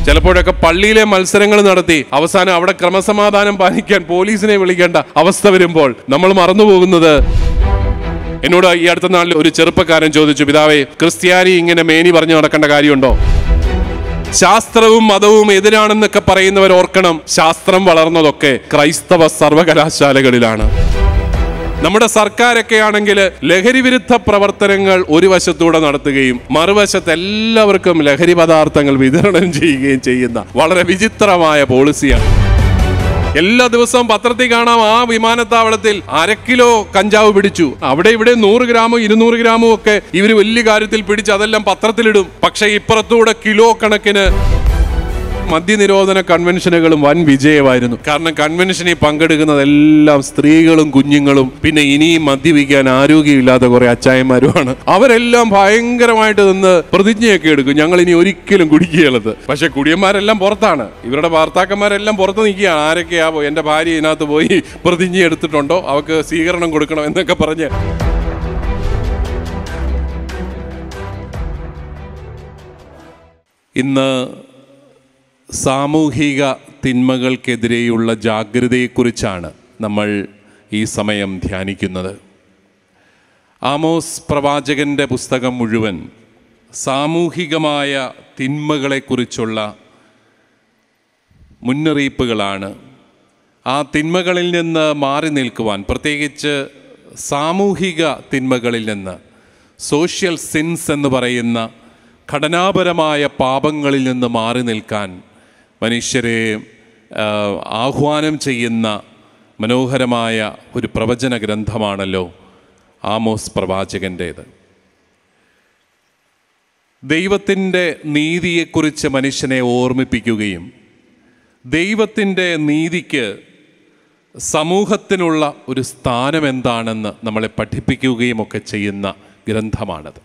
ചിലപ്പോഴൊക്കെ പള്ളിയിലെ മത്സരങ്ങൾ നടത്തി അവസാനം അവിടെ ക്രമസമാധാനം പാലിക്കാൻ പോലീസിനെ വിളിക്കേണ്ട അവസ്ഥ വരുമ്പോൾ നമ്മൾ മറന്നുപോകുന്നത് എന്നോട് ഈ അടുത്ത നാളിൽ ഒരു ചെറുപ്പക്കാരൻ ചോദിച്ചു പിതാവേ ക്രിസ്ത്യാനി ഇങ്ങനെ മേനി പറഞ്ഞു നടക്കേണ്ട കാര്യമുണ്ടോ ശാസ്ത്രവും മതവും എതിരാണെന്നൊക്കെ പറയുന്നവർ ഓർക്കണം ശാസ്ത്രം വളർന്നതൊക്കെ ക്രൈസ്തവ സർവകലാശാലകളിലാണ് നമ്മുടെ സർക്കാരൊക്കെ ആണെങ്കിൽ ലഹരി വിരുദ്ധ പ്രവർത്തനങ്ങൾ ഒരു വശത്തൂടെ നടത്തുകയും മറുവശത്ത് എല്ലാവർക്കും ലഹരി പദാർത്ഥങ്ങൾ വിതരണം ചെയ്യുകയും ചെയ്യുന്ന വളരെ വിചിത്രമായ പോളിസിയാണ് എല്ലാ ദിവസവും പത്രത്തിൽ കാണാം ആ വിമാനത്താവളത്തിൽ അര കിലോ കഞ്ചാവ് പിടിച്ചു അവിടെ ഇവിടെ നൂറ് ഗ്രാമും ഇരുന്നൂറ് ഗ്രാമും ഒക്കെ ഇവര് വലിയ കാര്യത്തിൽ പിടിച്ച് അതെല്ലാം പത്രത്തിലിടും പക്ഷെ ഇപ്പുറത്തൂടെ കിലോ കണക്കിന് മദ്യനിരോധന കൺവെൻഷനുകളും വൻ വിജയമായിരുന്നു കാരണം കൺവെൻഷനിൽ പങ്കെടുക്കുന്നതെല്ലാം സ്ത്രീകളും കുഞ്ഞുങ്ങളും പിന്നെ ഇനിയും മദ്യപിക്കാൻ ആരോഗ്യമില്ലാത്ത കുറെ അച്ചായന്മാരുമാണ് അവരെല്ലാം ഭയങ്കരമായിട്ട് നിന്ന് പ്രതിജ്ഞയൊക്കെ എടുക്കും ഞങ്ങൾ ഇനി ഒരിക്കലും കുടിക്കുകയുള്ളത് പക്ഷെ കുടിയന്മാരെല്ലാം പുറത്താണ് ഇവരുടെ ഭർത്താക്കന്മാരെല്ലാം പുറത്ത് നിൽക്കുകയാണ് ആരൊക്കെയാ പോ- എന്റെ ഭാര്യ ഇതിനകത്ത് പോയി പ്രതിജ്ഞ എടുത്തിട്ടുണ്ടോ അവർക്ക് സ്വീകരണം കൊടുക്കണം എന്നൊക്കെ പറഞ്ഞ് ഇന്ന് സാമൂഹിക തിന്മകൾക്കെതിരെയുള്ള ജാഗ്രതയെക്കുറിച്ചാണ് നമ്മൾ ഈ സമയം ധ്യാനിക്കുന്നത് ആമോസ് പ്രവാചകന്റെ പുസ്തകം മുഴുവൻ സാമൂഹികമായ തിന്മകളെക്കുറിച്ചുള്ള മുന്നറിയിപ്പുകളാണ് ആ തിന്മകളിൽ നിന്ന് മാറി നിൽക്കുവാൻ പ്രത്യേകിച്ച് സാമൂഹിക തിന്മകളിൽ നിന്ന് സോഷ്യൽ സിൻസ് എന്ന് പറയുന്ന ഘടനാപരമായ പാപങ്ങളിൽ നിന്ന് മാറി നിൽക്കാൻ മനുഷ്യരെ ആ, ആഹ്വാനം ചെയ്യുന്ന മനോഹരമായ ഒരു പ്രവചന ഗ്രന്ഥമാണല്ലോ ആമോസ് പ്രവാചകൻ്റേത് ദൈവത്തിൻ്റെ നീതിയെക്കുറിച്ച് മനുഷ്യനെ ഓർമ്മിപ്പിക്കുകയും ദൈവത്തിൻ്റെ നീതിക്ക് സമൂഹത്തിനുള്ള ഒരു സ്ഥാനം എന്താണെന്ന് നമ്മളെ പഠിപ്പിക്കുകയും ഒക്കെ ചെയ്യുന്ന ഗ്രന്ഥമാണത്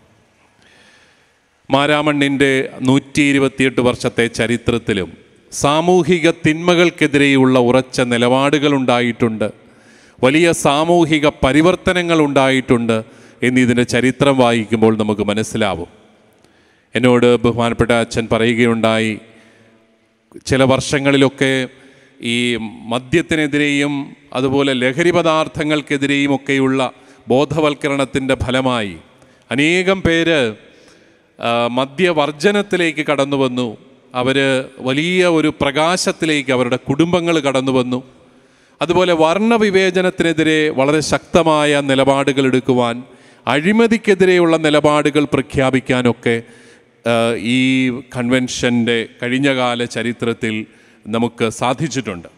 മാരാമണ്ണിൻ്റെ നൂറ്റി ഇരുപത്തിയെട്ട് വർഷത്തെ ചരിത്രത്തിലും സാമൂഹിക തിന്മകൾക്കെതിരെയുള്ള ഉറച്ച നിലപാടുകൾ ഉണ്ടായിട്ടുണ്ട് വലിയ സാമൂഹിക പരിവർത്തനങ്ങൾ ഉണ്ടായിട്ടുണ്ട് എന്നിതിൻ്റെ ചരിത്രം വായിക്കുമ്പോൾ നമുക്ക് മനസ്സിലാവും എന്നോട് ബഹുമാനപ്പെട്ട അച്ഛൻ പറയുകയുണ്ടായി ചില വർഷങ്ങളിലൊക്കെ ഈ മദ്യത്തിനെതിരെയും അതുപോലെ ലഹരി പദാർത്ഥങ്ങൾക്കെതിരെയും ഒക്കെയുള്ള ബോധവൽക്കരണത്തിൻ്റെ ഫലമായി അനേകം പേര് ആ, മദ്യവർജനത്തിലേക്ക് കടന്നു വന്നു അവർ വലിയ ഒരു പ്രകാശത്തിലേക്ക് അവരുടെ കുടുംബങ്ങൾ കടന്നു വന്നു അതുപോലെ വർണ്ണവിവേചനത്തിനെതിരെ വളരെ ശക്തമായ നിലപാടുകൾ എടുക്കുവാൻ അഴിമതിക്കെതിരെയുള്ള നിലപാടുകൾ പ്രഖ്യാപിക്കാനൊക്കെ ആ, ഈ കൺവെൻഷൻ്റെ കഴിഞ്ഞകാല ചരിത്രത്തിൽ നമുക്ക് സാധിച്ചിട്ടുണ്ട്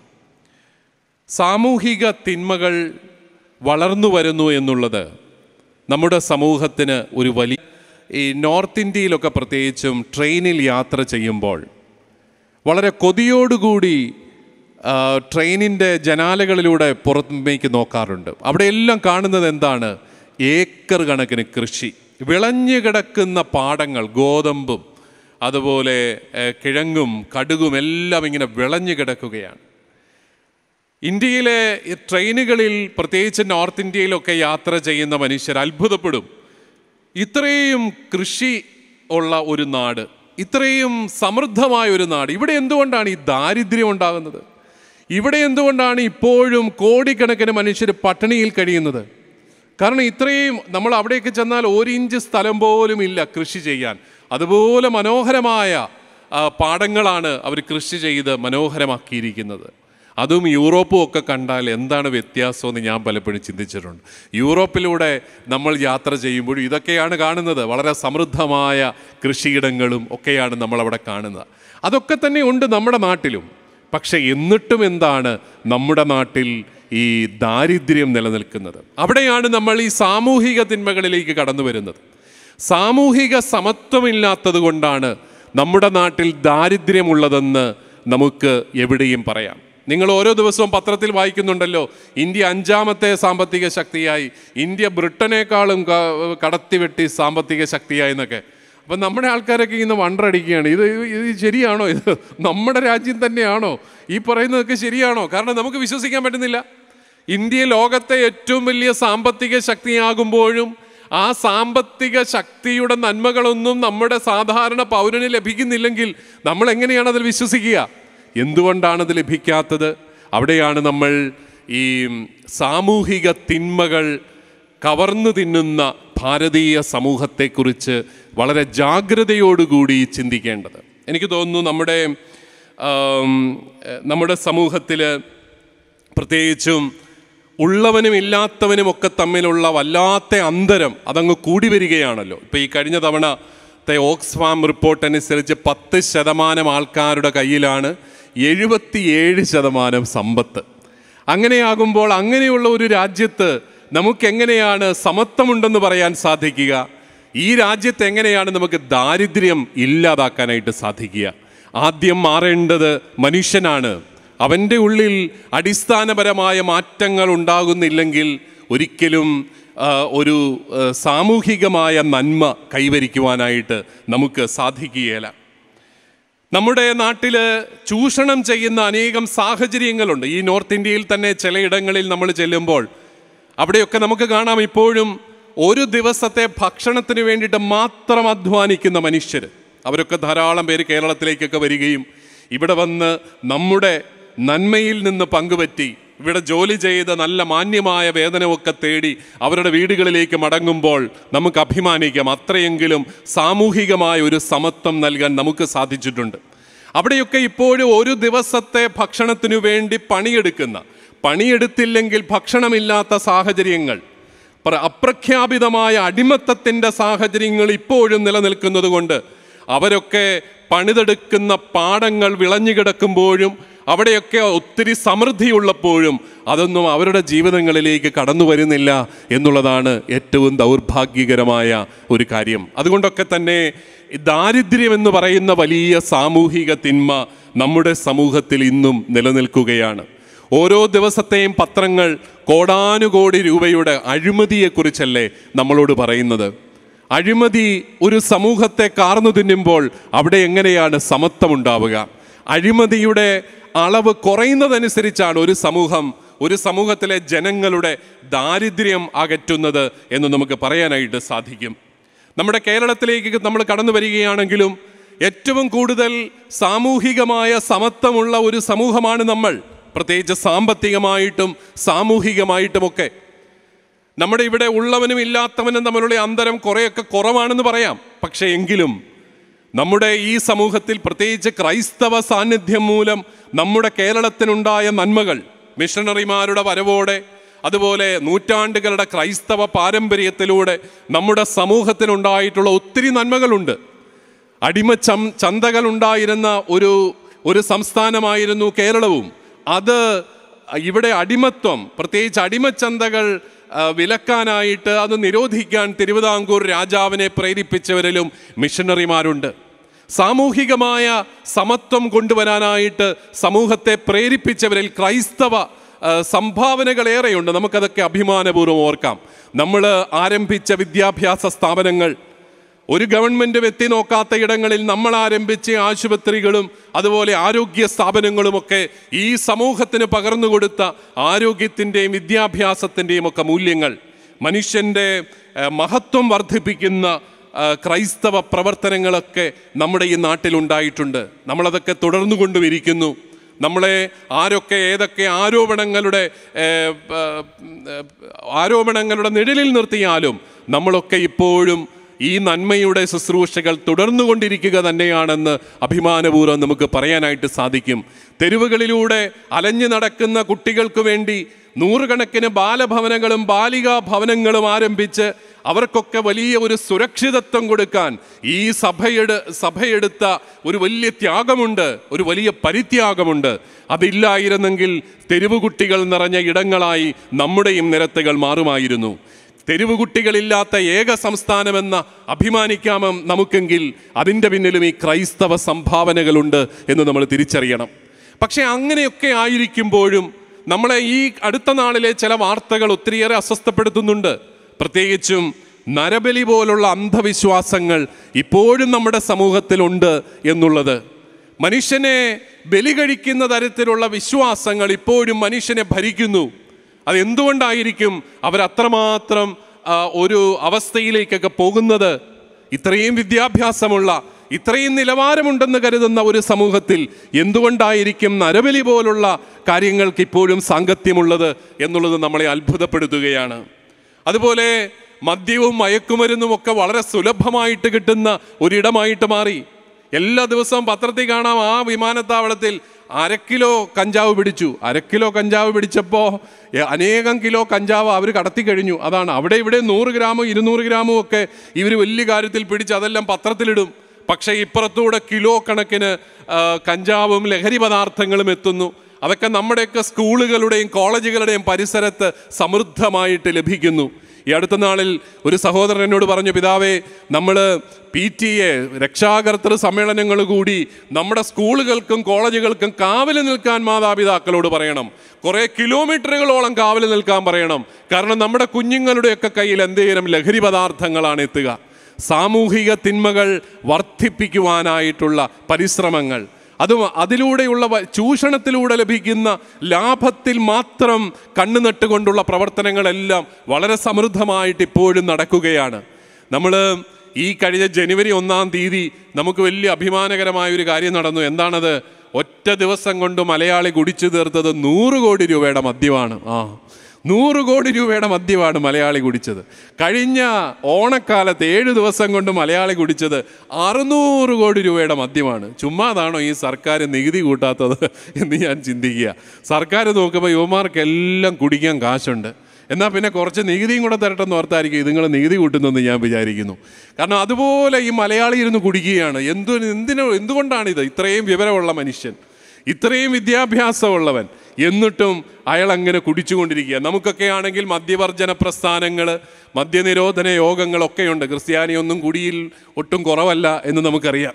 സാമൂഹിക തിന്മകൾ വളർന്നു വരുന്നു എന്നുള്ളത് നമ്മുടെ സമൂഹത്തിന് ഒരു വലിയ ഈ നോർത്ത് ഇന്ത്യയിലൊക്കെ പ്രത്യേകിച്ചും ട്രെയിനിൽ യാത്ര ചെയ്യുമ്പോൾ വളരെ കൊതിയോടുകൂടി ആ, ട്രെയിനിൻ്റെ ജനാലകളിലൂടെ പുറമേക്ക് നോക്കാറുണ്ട് അവിടെ എല്ലാം കാണുന്നത് എന്താണ് ഏക്കർ കണക്കിന് കൃഷി വിളഞ്ഞു കിടക്കുന്ന പാടങ്ങൾ ഗോതമ്പും അതുപോലെ ഏ, കിഴങ്ങും കടുകും എല്ലാം ഇങ്ങനെ വിളഞ്ഞു കിടക്കുകയാണ് ഇന്ത്യയിലെ ഈ ട്രെയിനുകളിൽ പ്രത്യേകിച്ച് നോർത്ത് ഇന്ത്യയിലൊക്കെ യാത്ര ചെയ്യുന്ന മനുഷ്യർ അത്ഭുതപ്പെടും ഇത്രയും കൃഷി ഉള്ള ഒരു നാട് ഇത്രയും സമൃദ്ധമായ ഒരു നാട് ഇവിടെ എന്തുകൊണ്ടാണ് ഈ ദാരിദ്ര്യം ഉണ്ടാകുന്നത് ഇവിടെ എന്തുകൊണ്ടാണ് ഇപ്പോഴും കോടിക്കണക്കിന് മനുഷ്യർ പട്ടിണിയിൽ കഴിയുന്നത് കാരണം ഇത്രയും നമ്മൾ അവിടേക്ക് ചെന്നാൽ ഒരു ഇഞ്ച് സ്ഥലം പോലും ഇല്ല കൃഷി ചെയ്യാൻ അതുപോലെ മനോഹരമായ ആ, പാടങ്ങളാണ് അവർ കൃഷി ചെയ്ത് മനോഹരമാക്കിയിരിക്കുന്നത് അതും യൂറോപ്പും ഒക്കെ കണ്ടാൽ എന്താണ് വ്യത്യാസമെന്ന് ഞാൻ പലപ്പോഴും ചിന്തിച്ചിട്ടുണ്ട് യൂറോപ്പിലൂടെ നമ്മൾ യാത്ര ചെയ്യുമ്പോൾ ഇതൊക്കെയാണ് കാണുന്നത് വളരെ സമൃദ്ധമായ കൃഷിയിടങ്ങളും ഒക്കെയാണ് നമ്മൾ അവിടെ കാണുന്നത് അതൊക്കെ തന്നെ ഉണ്ട് നമ്മുടെ നാട്ടിലും പക്ഷെ എന്നിട്ടും എന്താണ് നമ്മുടെ നാട്ടിൽ ഈ ദാരിദ്ര്യം നിലനിൽക്കുന്നത് അവിടെയാണ് നമ്മൾ ഈ സാമൂഹിക തിന്മകളിലേക്ക് കടന്നു വരുന്നത് സാമൂഹിക സമത്വമില്ലാത്തത് കൊണ്ടാണ് നമ്മുടെ നാട്ടിൽ ദാരിദ്ര്യമുള്ളതെന്ന് നമുക്ക് എവിടെയും പറയാം നിങ്ങൾ ഓരോ ദിവസവും പത്രത്തിൽ വായിക്കുന്നുണ്ടല്ലോ ഇന്ത്യ അഞ്ചാമത്തെ സാമ്പത്തിക ശക്തിയായി ഇന്ത്യ ബ്രിട്ടനേക്കാളും ക- കടത്തിവെട്ടി സാമ്പത്തിക ശക്തിയായി എന്നൊക്കെ അപ്പം നമ്മുടെ ആൾക്കാരൊക്കെ ഇന്ന് വണ്ടടിക്കുകയാണ് ഇത് ഇത് ശരിയാണോ ഇത് നമ്മുടെ രാജ്യം തന്നെയാണോ ഈ പറയുന്നതൊക്കെ ശരിയാണോ കാരണം നമുക്ക് വിശ്വസിക്കാൻ പറ്റുന്നില്ല ഇന്ത്യ ലോകത്തെ ഏറ്റവും വലിയ സാമ്പത്തിക ശക്തിയാകുമ്പോഴും ആ സാമ്പത്തിക ശക്തിയുടെ നന്മകളൊന്നും നമ്മുടെ സാധാരണ പൗരന് ലഭിക്കുന്നില്ലെങ്കിൽ നമ്മൾ എങ്ങനെയാണ് അതിൽ വിശ്വസിക്കുക എന്തുകൊണ്ടാണ് അത് ലഭിക്കാത്തത് അവിടെയാണ് നമ്മൾ ഈ സാമൂഹിക തിന്മകൾ കവർന്നു തിന്നുന്ന ഭാരതീയ സമൂഹത്തെക്കുറിച്ച് വളരെ ജാഗ്രതയോടുകൂടി ചിന്തിക്കേണ്ടത് എനിക്ക് തോന്നുന്നു നമ്മുടെ ആം, നമ്മുടെ സമൂഹത്തിൽ പ്രത്യേകിച്ചും ഉള്ളവനും ഇല്ലാത്തവനും ഒക്കെ തമ്മിലുള്ള വല്ലാത്ത അന്തരം അതങ്ങ് കൂടി വരികയാണല്ലോ ഇപ്പോൾ ഈ കഴിഞ്ഞ തവണത്തെ ഓക്സ്ഫാം റിപ്പോർട്ട് അനുസരിച്ച് പത്ത് ശതമാനം ആൾക്കാരുടെ കയ്യിലാണ് എഴുപത്തിയേഴ് ശതമാനം സമ്പത്ത് അങ്ങനെയാകുമ്പോൾ അങ്ങനെയുള്ള ഒരു രാജ്യത്ത് നമുക്കെങ്ങനെയാണ് സമത്വമുണ്ടെന്ന് പറയാൻ സാധിക്കുക ഈ രാജ്യത്ത് എങ്ങനെയാണ് നമുക്ക് ദാരിദ്ര്യം ഇല്ലാതാക്കാനായിട്ട് സാധിക്കുക ആദ്യം മാറേണ്ടത് മനുഷ്യനാണ് അവൻ്റെ ഉള്ളിൽ അടിസ്ഥാനപരമായ മാറ്റങ്ങൾ ഉണ്ടാകുന്നില്ലെങ്കിൽ ഒരിക്കലും ആ, ഒരു ആ, സാമൂഹികമായ നന്മ കൈവരിക്കുവാനായിട്ട് നമുക്ക് സാധിക്കുകയില്ല നമ്മുടെ നാട്ടിൽ ചൂഷണം ചെയ്യുന്ന അനേകം സാഹചര്യങ്ങളുണ്ട് ഈ നോർത്ത് ഇന്ത്യയിൽ തന്നെ ചിലയിടങ്ങളിൽ നമ്മൾ ചെല്ലുമ്പോൾ അവിടെയൊക്കെ നമുക്ക് കാണാം ഇപ്പോഴും ഒരു ദിവസത്തെ ഭക്ഷണത്തിന് വേണ്ടിയിട്ട് മാത്രം അധ്വാനിക്കുന്ന മനുഷ്യർ അവരൊക്കെ ധാരാളം പേര് കേരളത്തിലേക്കൊക്കെ വരികയും ഇവിടെ വന്ന് നമ്മുടെ നന്മയിൽ നിന്ന് പങ്കുപറ്റി ഇവിടെ ജോലി ചെയ്ത് നല്ല മാന്യമായ വേതനമൊക്കെ തേടി അവരുടെ വീടുകളിലേക്ക് മടങ്ങുമ്പോൾ നമുക്ക് അഭിമാനിക്കാം അത്രയെങ്കിലും സാമൂഹികമായ ഒരു സമത്വം നൽകാൻ നമുക്ക് സാധിച്ചിട്ടുണ്ട് അവിടെയൊക്കെ ഇപ്പോഴും ഒരു ദിവസത്തെ ഭക്ഷണത്തിനു വേണ്ടി പണിയെടുക്കുന്ന പണിയെടുത്തില്ലെങ്കിൽ ഭക്ഷണമില്ലാത്ത സാഹചര്യങ്ങൾ പ്ര- അപ്രഖ്യാപിതമായ അടിമത്തത്തിൻ്റെ സാഹചര്യങ്ങൾ ഇപ്പോഴും നിലനിൽക്കുന്നത് കൊണ്ട് അവരൊക്കെ പണിതെടുക്കുന്ന പാടങ്ങൾ വിളഞ്ഞു കിടക്കുമ്പോഴും അവിടെയൊക്കെ ഒത്തിരി സമൃദ്ധിയുള്ളപ്പോഴും അതൊന്നും അവരുടെ ജീവിതങ്ങളിലേക്ക് കടന്നു വരുന്നില്ല എന്നുള്ളതാണ് ഏറ്റവും ദൗർഭാഗ്യകരമായ ഒരു കാര്യം അതുകൊണ്ടൊക്കെ തന്നെ ഈ ദാരിദ്ര്യം എന്ന് പറയുന്ന വലിയ സാമൂഹിക തിന്മ നമ്മുടെ സമൂഹത്തിൽ ഇന്നും നിലനിൽക്കുകയാണ് ഓരോ ദിവസത്തെയും പത്രങ്ങൾ കോടാനുകോടി രൂപയുടെ അഴിമതിയെക്കുറിച്ചല്ലേ നമ്മളോട് പറയുന്നത് അഴിമതി ഒരു സമൂഹത്തെ കാർന്നു തിന്നുമ്പോൾ അവിടെ എങ്ങനെയാണ് സമത്വമുണ്ടാവുക അഴിമതിയുടെ അളവ് കുറയുന്നതനുസരിച്ചാണ് ഒരു സമൂഹം ഒരു സമൂഹത്തിലെ ജനങ്ങളുടെ ദാരിദ്ര്യം അകറ്റുന്നത് എന്ന് നമുക്ക് പറയാനായിട്ട് സാധിക്കും നമ്മുടെ കേരളത്തിലേക്ക് നമ്മൾ കടന്നു വരികയാണെങ്കിലും ഏറ്റവും കൂടുതൽ സാമൂഹികമായ സമത്വമുള്ള ഒരു സമൂഹമാണ് നമ്മൾ പ്രത്യേകിച്ച് സാമ്പത്തികമായിട്ടും സാമൂഹികമായിട്ടുമൊക്കെ നമ്മുടെ ഇവിടെ ഉള്ളവനും ഇല്ലാത്തവനും തമ്മിലുള്ള അന്തരം കുറേയൊക്കെ കുറവാണെന്ന് പറയാം പക്ഷേ എങ്കിലും നമ്മുടെ ഈ സമൂഹത്തിൽ പ്രത്യേകിച്ച് ക്രൈസ്തവ സാന്നിധ്യം മൂലം നമ്മുടെ കേരളത്തിനുണ്ടായ നന്മകൾ മിഷണറിമാരുടെ വരവോടെ അതുപോലെ നൂറ്റാണ്ടുകളുടെ ക്രൈസ്തവ പാരമ്പര്യത്തിലൂടെ നമ്മുടെ സമൂഹത്തിനുണ്ടായിട്ടുള്ള ഒത്തിരി നന്മകളുണ്ട് അടിമ ചം ചന്തകൾ ഉണ്ടായിരുന്ന ഒരു ഒരു സംസ്ഥാനമായിരുന്നു കേരളവും അത് ഇവിടെ അടിമത്വം പ്രത്യേകിച്ച് അടിമച്ചന്തകൾ ആ, വിലക്കാനായിട്ട് അത് നിരോധിക്കാൻ തിരുവിതാംകൂർ രാജാവിനെ പ്രേരിപ്പിച്ചവരിലും മിഷണറിമാരുണ്ട് സാമൂഹികമായ സമത്വം കൊണ്ടുവരാനായിട്ട് സമൂഹത്തെ പ്രേരിപ്പിച്ചവരിൽ ക്രൈസ്തവ ആ, സംഭാവനകളേറെയുണ്ട് നമുക്കതൊക്കെ അഭിമാനപൂർവ്വം ഓർക്കാം നമ്മൾ ആരംഭിച്ച വിദ്യാഭ്യാസ സ്ഥാപനങ്ങൾ ഒരു ഗവൺമെൻറ്റും എത്തി നോക്കാത്ത ഇടങ്ങളിൽ നമ്മൾ ആരംഭിച്ച ആശുപത്രികളും അതുപോലെ ആരോഗ്യ സ്ഥാപനങ്ങളുമൊക്കെ ഈ സമൂഹത്തിന് പകർന്നു കൊടുത്ത ആരോഗ്യത്തിൻ്റെയും വിദ്യാഭ്യാസത്തിൻ്റെയും ഒക്കെ മൂല്യങ്ങൾ മനുഷ്യൻ്റെ ഏഹ്, മഹത്വം വർദ്ധിപ്പിക്കുന്ന ആ, ക്രൈസ്തവ പ്രവർത്തനങ്ങളൊക്കെ നമ്മുടെ ഈ നാട്ടിലുണ്ടായിട്ടുണ്ട് നമ്മളതൊക്കെ തുടർന്നു കൊണ്ടുമിരിക്കുന്നു നമ്മളെ ആരൊക്കെ ഏതൊക്കെ ആരോപണങ്ങളുടെ ഏഹ്, ഏഹ്, ആരോപണങ്ങളുടെ നിഴലിൽ നിർത്തിയാലും നമ്മളൊക്കെ ഇപ്പോഴും ഈ നന്മയുടെ ശുശ്രൂഷകൾ തുടർന്നുകൊണ്ടിരിക്കുക തന്നെയാണെന്ന് അഭിമാനപൂർവ്വം നമുക്ക് പറയാനായിട്ട് സാധിക്കും തെരുവുകളിലൂടെ അലഞ്ഞു നടക്കുന്ന കുട്ടികൾക്ക് വേണ്ടി നൂറുകണക്കിന് ബാലഭവനങ്ങളും ബാലികാ ഭവനങ്ങളും ആരംഭിച്ച് അവർക്കൊക്കെ വലിയ ഒരു സുരക്ഷിതത്വം കൊടുക്കാൻ ഈ സഭയുടെ സഭയെടുത്ത ഒരു വലിയ ത്യാഗമുണ്ട് ഒരു വലിയ പരിത്യാഗമുണ്ട് അതില്ലായിരുന്നെങ്കിൽ തെരുവ് കുട്ടികൾ നിറഞ്ഞ ഇടങ്ങളായി നമ്മുടെയും നിരത്തുകൾ മാറുമായിരുന്നു തെരുവ് കുട്ടികളില്ലാത്ത ഏക സംസ്ഥാനമെന്ന അഭിമാനിക്കാമം നമുക്കെങ്കിൽ അതിൻ്റെ പിന്നിലും ഈ ക്രൈസ്തവ സംഭാവനകളുണ്ട് എന്ന് നമ്മൾ തിരിച്ചറിയണം പക്ഷേ അങ്ങനെയൊക്കെ ആയിരിക്കുമ്പോഴും നമ്മളെ ഈ അടുത്ത നാളിലെ ചില വാർത്തകൾ ഒത്തിരിയേറെ അസ്വസ്ഥപ്പെടുത്തുന്നുണ്ട് പ്രത്യേകിച്ചും നരബലി പോലുള്ള അന്ധവിശ്വാസങ്ങൾ ഇപ്പോഴും നമ്മുടെ സമൂഹത്തിലുണ്ട് എന്നുള്ളത് മനുഷ്യനെ ബലി കഴിക്കുന്ന തരത്തിലുള്ള വിശ്വാസങ്ങൾ ഇപ്പോഴും മനുഷ്യനെ ഭരിക്കുന്നു അതെന്തുകൊണ്ടായിരിക്കും അവരത്രമാത്രം ആ, ഒരു അവസ്ഥയിലേക്കൊക്കെ പോകുന്നത് ഇത്രയും വിദ്യാഭ്യാസമുള്ള ഇത്രയും നിലവാരമുണ്ടെന്ന് കരുതുന്ന ഒരു സമൂഹത്തിൽ എന്തുകൊണ്ടായിരിക്കും നരബലി പോലുള്ള കാര്യങ്ങൾക്ക് ഇപ്പോഴും സാങ്കത്യമുള്ളത് എന്നുള്ളത് നമ്മളെ അത്ഭുതപ്പെടുത്തുകയാണ് അതുപോലെ മദ്യവും മയക്കുമരുന്നും ഒക്കെ വളരെ സുലഭമായിട്ട് കിട്ടുന്ന ഒരിടമായിട്ട് മാറി എല്ലാ ദിവസവും പത്രത്തിൽ കാണാം ആ വിമാനത്താവളത്തിൽ അര കിലോ കഞ്ചാവ് പിടിച്ചു അര കിലോ കഞ്ചാവ് പിടിച്ചപ്പോൾ അനേകം കിലോ കഞ്ചാവ് അവർ കടത്തി കഴിഞ്ഞു അതാണ് അവിടെ ഇവിടെ നൂറ് ഗ്രാമും ഇരുന്നൂറ് ഗ്രാമും ഒക്കെ ഇവർ വലിയ കാര്യത്തിൽ പിടിച്ച് അതെല്ലാം പത്രത്തിലിടും പക്ഷേ ഇപ്പുറത്തൂടെ കിലോ കണക്കിന് ആ, കഞ്ചാവും ലഹരി പദാർത്ഥങ്ങളും എത്തുന്നു അതൊക്കെ നമ്മുടെയൊക്കെ സ്കൂളുകളുടെയും കോളേജുകളുടെയും പരിസരത്ത് സമൃദ്ധമായിട്ട് ലഭിക്കുന്നു ഈ അടുത്ത നാളിൽ ഒരു സഹോദരൻ എന്നോട് പറഞ്ഞു പിതാവേ നമ്മൾ പി ടി എ രക്ഷാകർത്തൃ സമ്മേളനങ്ങൾ കൂടി നമ്മുടെ സ്കൂളുകൾക്കും കോളേജുകൾക്കും കാവല് നിൽക്കാൻ മാതാപിതാക്കളോട് പറയണം കുറേ കിലോമീറ്ററുകളോളം കാവല് നിൽക്കാൻ പറയണം കാരണം നമ്മുടെ കുഞ്ഞുങ്ങളുടെയൊക്കെ കയ്യിൽ എന്തെങ്കിലും ലഹരി പദാർത്ഥങ്ങളാണ് എത്തുക സാമൂഹിക തിന്മകൾ വർദ്ധിപ്പിക്കുവാനായിട്ടുള്ള പരിശ്രമങ്ങൾ അതും അതിലൂടെയുള്ള വ- ചൂഷണത്തിലൂടെ ലഭിക്കുന്ന ലാഭത്തിൽ മാത്രം കണ്ണു നട്ടുകൊണ്ടുള്ള പ്രവർത്തനങ്ങളെല്ലാം വളരെ സമൃദ്ധമായിട്ട് ഇപ്പോഴും നടക്കുകയാണ് നമ്മൾ ഈ കഴിഞ്ഞ ജനുവരി ഒന്നാം തീയതി നമുക്ക് വലിയ അഭിമാനകരമായ ഒരു കാര്യം നടന്നു എന്താണത് ഒറ്റ ദിവസം കൊണ്ട് മലയാളി കുടിച്ചു തീർത്തത് നൂറ് കോടി രൂപയുടെ മദ്യമാണ് ആ നൂറ് കോടി രൂപയുടെ മദ്യമാണ് മലയാളി കുടിച്ചത് കഴിഞ്ഞ ഓണക്കാലത്ത് ഏഴ് ദിവസം കൊണ്ട് മലയാളി കുടിച്ചത് അറുന്നൂറ് കോടി രൂപയുടെ മദ്യമാണ് ചുമ്മാതാണോ ഈ സർക്കാർ നികുതി കൂട്ടാത്തത് എന്ന് ഞാൻ ചിന്തിക്കുക സർക്കാർ നോക്കുമ്പോൾ യുവമാർക്കെല്ലാം കുടിക്കാൻ കാശുണ്ട് എന്നാൽ പിന്നെ കുറച്ച് നികുതിയും കൂടെ തരട്ടെന്ന് ഓർത്തായിരിക്കും ഇതുങ്ങൾ നികുതി കൂട്ടുന്നെന്ന് ഞാൻ വിചാരിക്കുന്നു കാരണം അതുപോലെ ഈ മലയാളി ഇരുന്ന് കുടിക്കുകയാണ് എന്തു എന്തിനോ എന്തുകൊണ്ടാണിത് ഇത്രയും വിവരമുള്ള മനുഷ്യൻ ഇത്രയും വിദ്യാഭ്യാസമുള്ളവൻ എന്നിട്ടും അയാൾ അങ്ങനെ കുടിച്ചുകൊണ്ടിരിക്കുക നമുക്കൊക്കെ ആണെങ്കിൽ മദ്യവർജന പ്രസ്ഥാനങ്ങൾ മദ്യനിരോധന യോഗങ്ങളൊക്കെയുണ്ട് ക്രിസ്ത്യാനിയൊന്നും കുടിയിൽ ഒട്ടും കുറവല്ല എന്ന് നമുക്കറിയാം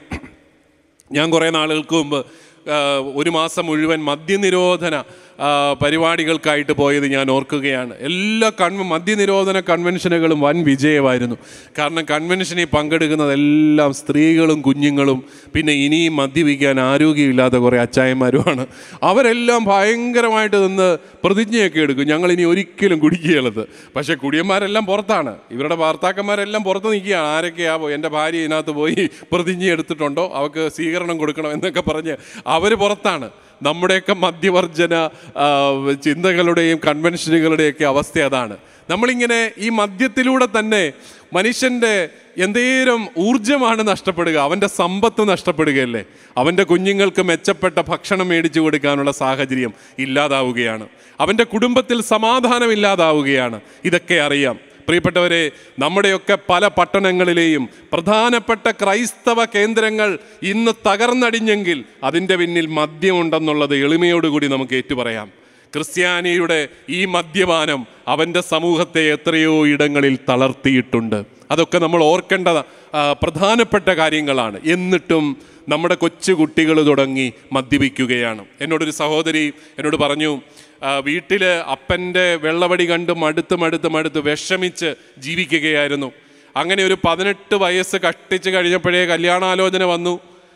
ഞാൻ കുറേ നാളുകൾക്ക് മുമ്പ് ആ, ഒരു മാസം മുഴുവൻ മദ്യനിരോധന ആ, പരിപാടികൾക്കായിട്ട് പോയത് ഞാൻ ഓർക്കുകയാണ് എല്ലാ കൺവ മദ്യനിരോധന കൺവെൻഷനുകളും വൻ വിജയമായിരുന്നു കാരണം കൺവെൻഷനിൽ പങ്കെടുക്കുന്നതെല്ലാം സ്ത്രീകളും കുഞ്ഞുങ്ങളും പിന്നെ ഇനിയും മദ്യപിക്കാൻ ആരോഗ്യമില്ലാത്ത കുറേ അച്ചായന്മാരുമാണ് അവരെല്ലാം ഭയങ്കരമായിട്ട് നിന്ന് പ്രതിജ്ഞയൊക്കെ എടുക്കും ഞങ്ങൾ ഇനി ഒരിക്കലും കുടിക്കുകയുള്ളത് പക്ഷേ കുടിയന്മാരെല്ലാം പുറത്താണ് ഇവരുടെ ഭർത്താക്കന്മാരെല്ലാം പുറത്ത് നിൽക്കുകയാണ് ആരൊക്കെയാ പോയി എൻ്റെ ഭാര്യ ഇതിനകത്ത് പോയി പ്രതിജ്ഞ എടുത്തിട്ടുണ്ടോ അവർക്ക് സ്വീകരണം കൊടുക്കണം എന്നൊക്കെ പറഞ്ഞ് അവർ പുറത്താണ് നമ്മുടെയൊക്കെ മദ്യവർജന ആ, ചിന്തകളുടെയും കൺവെൻഷനുകളുടെയൊക്കെ അവസ്ഥ അതാണ് നമ്മളിങ്ങനെ ഈ മദ്യത്തിലൂടെ തന്നെ മനുഷ്യൻ്റെ എന്തേലും ഊർജമാണ് നഷ്ടപ്പെടുക അവൻ്റെ സമ്പത്ത് നഷ്ടപ്പെടുകയല്ലേ അവൻ്റെ കുഞ്ഞുങ്ങൾക്ക് മെച്ചപ്പെട്ട ഭക്ഷണം മേടിച്ചു കൊടുക്കാനുള്ള സാഹചര്യം ഇല്ലാതാവുകയാണ് അവൻ്റെ കുടുംബത്തിൽ സമാധാനമില്ലാതാവുകയാണ് ഇതൊക്കെ അറിയാം പ്രിയപ്പെട്ടവരെ നമ്മുടെയൊക്കെ പല പട്ടണങ്ങളിലെയും പ്രധാനപ്പെട്ട ക്രൈസ്തവ കേന്ദ്രങ്ങൾ ഇന്ന് തകർന്നടിഞ്ഞെങ്കിൽ അതിൻ്റെ പിന്നിൽ മദ്യമുണ്ടെന്നുള്ളത് എളിമയോടുകൂടി നമുക്ക് ഏറ്റുപറയാം ക്രിസ്ത്യാനിയുടെ ഈ മദ്യപാനം അവൻ്റെ സമൂഹത്തെ എത്രയോ ഇടങ്ങളിൽ തളർത്തിയിട്ടുണ്ട് അതൊക്കെ നമ്മൾ ഓർക്കേണ്ട ആ, പ്രധാനപ്പെട്ട കാര്യങ്ങളാണ് എന്നിട്ടും നമ്മുടെ കൊച്ചു കുട്ടികൾ തുടങ്ങി മദ്യപിക്കുകയാണ് എന്നോടൊരു സഹോദരി എന്നോട് പറഞ്ഞു വീട്ടിൽ അപ്പൻ്റെ വെള്ളവടി കണ്ട് മടുത്ത് മടുത്ത് മടുത്ത് വിഷമിച്ച് ജീവിക്കുകയായിരുന്നു അങ്ങനെ ഒരു പതിനെട്ട് വയസ്സ് കഷ്ടിച്ച് കഴിഞ്ഞപ്പോഴേ കല്യാണാലോചന വന്നു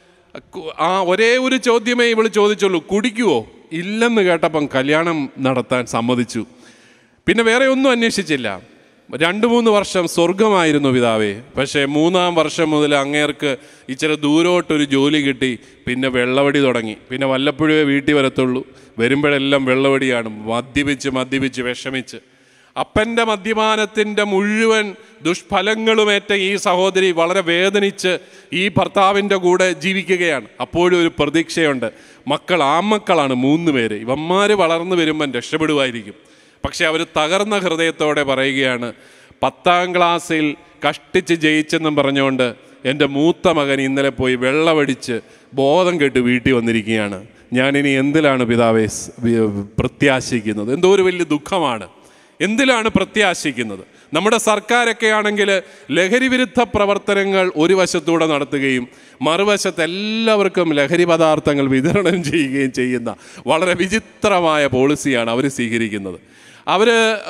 കു- ആ ഒരേ ഒരു ചോദ്യമേ ഇവൾ ചോദിച്ചുള്ളൂ കുടിക്കുവോ ഇല്ലെന്ന് കേട്ടപ്പം കല്യാണം നടത്താൻ സമ്മതിച്ചു പിന്നെ വേറെ ഒന്നും അന്വേഷിച്ചില്ല രണ്ട് മൂന്ന് വർഷം സ്വർഗമായിരുന്നു പിതാവേ പക്ഷേ മൂന്നാം വർഷം മുതൽ അങ്ങേർക്ക് ഇച്ചിരി ദൂരോട്ടൊരു ജോലി കിട്ടി പിന്നെ വെള്ളവടി തുടങ്ങി പിന്നെ വല്ലപ്പോഴേ വീട്ടിൽ വരത്തുള്ളൂ വരുമ്പോഴെല്ലാം വെള്ളവടിയാണ് മദ്യപിച്ച് മദ്യപിച്ച് വിഷമിച്ച് അപ്പൻ്റെ മദ്യപാനത്തിൻ്റെ മുഴുവൻ ദുഷ്ഫലങ്ങളുമേറ്റ ഈ സഹോദരി വളരെ വേദനിച്ച് ഈ ഭർത്താവിൻ്റെ കൂടെ ജീവിക്കുകയാണ് അപ്പോഴും ഒരു പ്രതീക്ഷയുണ്ട് മക്കൾ ആമക്കളാണ് മൂന്ന് പേര് ഇവന്മാർ വളർന്നു വരുമ്പം രക്ഷപ്പെടുമായിരിക്കും പക്ഷെ അവർ തകർന്ന ഹൃദയത്തോടെ പറയുകയാണ് പത്താം ക്ലാസ്സിൽ കഷ്ടിച്ച് ജയിച്ചെന്നും പറഞ്ഞുകൊണ്ട് എൻ്റെ മൂത്ത മകൻ ഇന്നലെ പോയി വെള്ളമടിച്ച് ബോധം കെട്ട് വീട്ടിൽ വന്നിരിക്കുകയാണ് ഞാനിനി എന്തിലാണ് പിതാവെ സ് വി- പ്രത്യാശിക്കുന്നത് എന്തോ ഒരു വലിയ ദുഃഖമാണ് എന്തിലാണ് പ്രത്യാശിക്കുന്നത് നമ്മുടെ സർക്കാരൊക്കെ ആണെങ്കിൽ ലഹരി വിരുദ്ധ പ്രവർത്തനങ്ങൾ ഒരു വശത്തൂടെ നടത്തുകയും മറുവശത്ത് എല്ലാവർക്കും ലഹരി പദാർത്ഥങ്ങൾ വിതരണം ചെയ്യുകയും ചെയ്യുന്ന വളരെ വിചിത്രമായ പോളിസിയാണ് അവർ സ്വീകരിക്കുന്നത് അവർ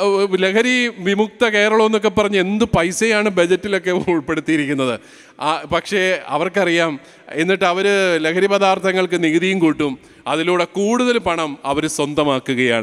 ലഹരി വിമുക്ത കേരളം എന്നൊക്കെ പറഞ്ഞ് എന്ത് പൈസയാണ് ബജറ്റിലൊക്കെ ഉൾപ്പെടുത്തിയിരിക്കുന്നത് ആ, പക്ഷേ അവർക്കറിയാം എന്നിട്ട് അവർ ലഹരി പദാർത്ഥങ്ങൾക്ക് നികുതിയും കൂട്ടും അതിലൂടെ കൂടുതൽ പണം അവർ സ്വന്തമാക്കുകയാണ്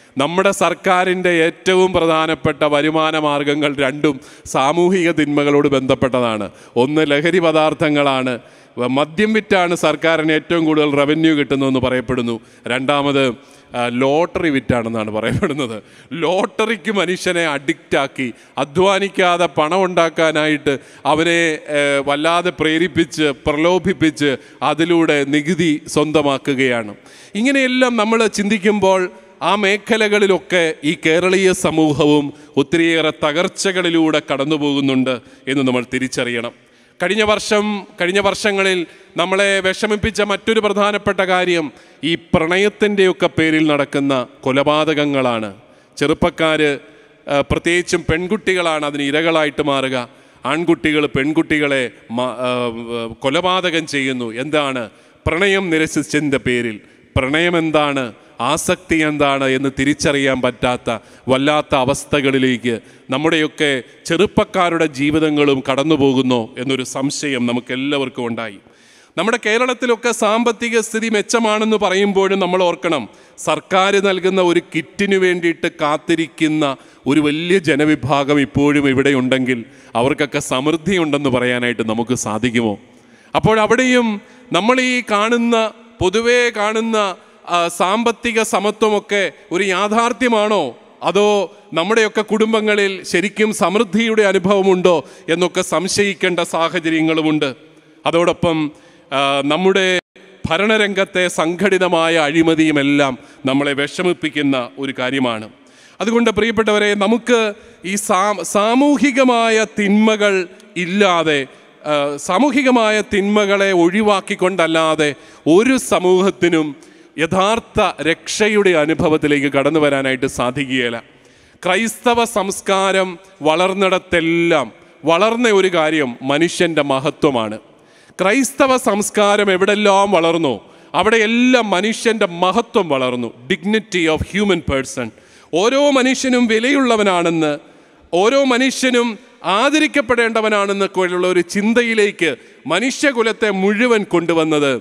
നമ്മുടെ സർക്കാരിൻ്റെ ഏറ്റവും പ്രധാനപ്പെട്ട വരുമാന മാർഗങ്ങൾ രണ്ടും സാമൂഹിക തിന്മകളോട് ബന്ധപ്പെട്ടതാണ് ഒന്ന് ലഹരി പദാർത്ഥങ്ങളാണ് മദ്യം വിറ്റാണ് സർക്കാരിന് ഏറ്റവും കൂടുതൽ റവന്യൂ കിട്ടുന്നതെന്ന് പറയപ്പെടുന്നു രണ്ടാമത് ആ, ലോട്ടറി വിറ്റാണെന്നാണ് പറയപ്പെടുന്നത് ലോട്ടറിക്ക് മനുഷ്യനെ അഡിക്റ്റാക്കി അധ്വാനിക്കാതെ പണം ഉണ്ടാക്കാനായിട്ട് അവനെ ഏ, വല്ലാതെ പ്രേരിപ്പിച്ച് പ്രലോഭിപ്പിച്ച് അതിലൂടെ നികുതി സ്വന്തമാക്കുകയാണ് ഇങ്ങനെയെല്ലാം നമ്മൾ ചിന്തിക്കുമ്പോൾ ആ മേഖലകളിലൊക്കെ ഈ കേരളീയ സമൂഹവും ഒത്തിരിയേറെ തകർച്ചകളിലൂടെ കടന്നു പോകുന്നുണ്ട് എന്ന് നമ്മൾ തിരിച്ചറിയണം കഴിഞ്ഞ വർഷം കഴിഞ്ഞ വർഷങ്ങളിൽ നമ്മളെ വിഷമിപ്പിച്ച മറ്റൊരു പ്രധാനപ്പെട്ട കാര്യം ഈ പ്രണയത്തിൻ്റെയൊക്കെ പേരിൽ നടക്കുന്ന കൊലപാതകങ്ങളാണ് ചെറുപ്പക്കാർ പ്രത്യേകിച്ചും പെൺകുട്ടികളാണ് അതിന് ഇരകളായിട്ട് മാറുക ആൺകുട്ടികൾ പെൺകുട്ടികളെ മ- ആ, കൊലപാതകം ചെയ്യുന്നു എന്താണ് പ്രണയം നിരസിച്ചതിൻ്റെ പേരിൽ പ്രണയം എന്താണ് ആസക്തി എന്താണ് എന്ന് തിരിച്ചറിയാൻ പറ്റാത്ത വല്ലാത്ത അവസ്ഥകളിലേക്ക് നമ്മുടെയൊക്കെ ചെറുപ്പക്കാരുടെ ജീവിതങ്ങളും കടന്നു പോകുന്നോ എന്നൊരു സംശയം നമുക്ക് എല്ലാവർക്കും ഉണ്ടായി നമ്മുടെ കേരളത്തിലൊക്കെ സാമ്പത്തിക സ്ഥിതി മെച്ചമാണെന്ന് പറയുമ്പോഴും നമ്മൾ ഓർക്കണം സർക്കാർ നൽകുന്ന ഒരു കിറ്റിന് വേണ്ടിയിട്ട് കാത്തിരിക്കുന്ന ഒരു വലിയ ജനവിഭാഗം ഇപ്പോഴും ഇവിടെ ഉണ്ടെങ്കിൽ അവർക്കൊക്കെ സമൃദ്ധി ഉണ്ടെന്ന് പറയാനായിട്ട് നമുക്ക് സാധിക്കുമോ അപ്പോൾ അവിടെയും നമ്മൾ ഈ കാണുന്ന പൊതുവേ കാണുന്ന ആ, സാമ്പത്തിക സമത്വമൊക്കെ ഒരു യാഥാർത്ഥ്യമാണോ അതോ നമ്മുടെയൊക്കെ കുടുംബങ്ങളിൽ ശരിക്കും സമൃദ്ധിയുടെ അനുഭവമുണ്ടോ എന്നൊക്കെ സംശയിക്കേണ്ട സാഹചര്യങ്ങളുമുണ്ട് അതോടൊപ്പം ആ, നമ്മുടെ ഭരണരംഗത്തെ സംഘടിതമായ അഴിമതിയുമെല്ലാം നമ്മളെ വിഷമിപ്പിക്കുന്ന ഒരു കാര്യമാണ് അതുകൊണ്ട് പ്രിയപ്പെട്ടവരെ നമുക്ക് ഈ സാ സാമൂഹികമായ തിന്മകൾ ഇല്ലാതെ ആ, സാമൂഹികമായ തിന്മകളെ ഒഴിവാക്കിക്കൊണ്ടല്ലാതെ ഒരു സമൂഹത്തിനും യഥാർത്ഥ രക്ഷയുടെ അനുഭവത്തിലേക്ക് കടന്നു വരാനായിട്ട് സാധിക്കുകയില്ല ക്രൈസ്തവ സംസ്കാരം വളർന്നിടത്തെല്ലാം വളർന്ന ഒരു കാര്യം മനുഷ്യൻ്റെ മഹത്വമാണ് ക്രൈസ്തവ സംസ്കാരം എവിടെല്ലാം വളർന്നു അവിടെയെല്ലാം മനുഷ്യൻ്റെ മഹത്വം വളർന്നു ഡിഗ്നിറ്റി ഓഫ് ഹ്യൂമൻ പേഴ്സൺ ഓരോ മനുഷ്യനും വിലയുള്ളവനാണെന്ന് ഓരോ മനുഷ്യനും ആദരിക്കപ്പെടേണ്ടവനാണെന്നൊക്കെ ഉള്ള ഒരു ചിന്തയിലേക്ക് മനുഷ്യകുലത്തെ മുഴുവൻ കൊണ്ടുവന്നത്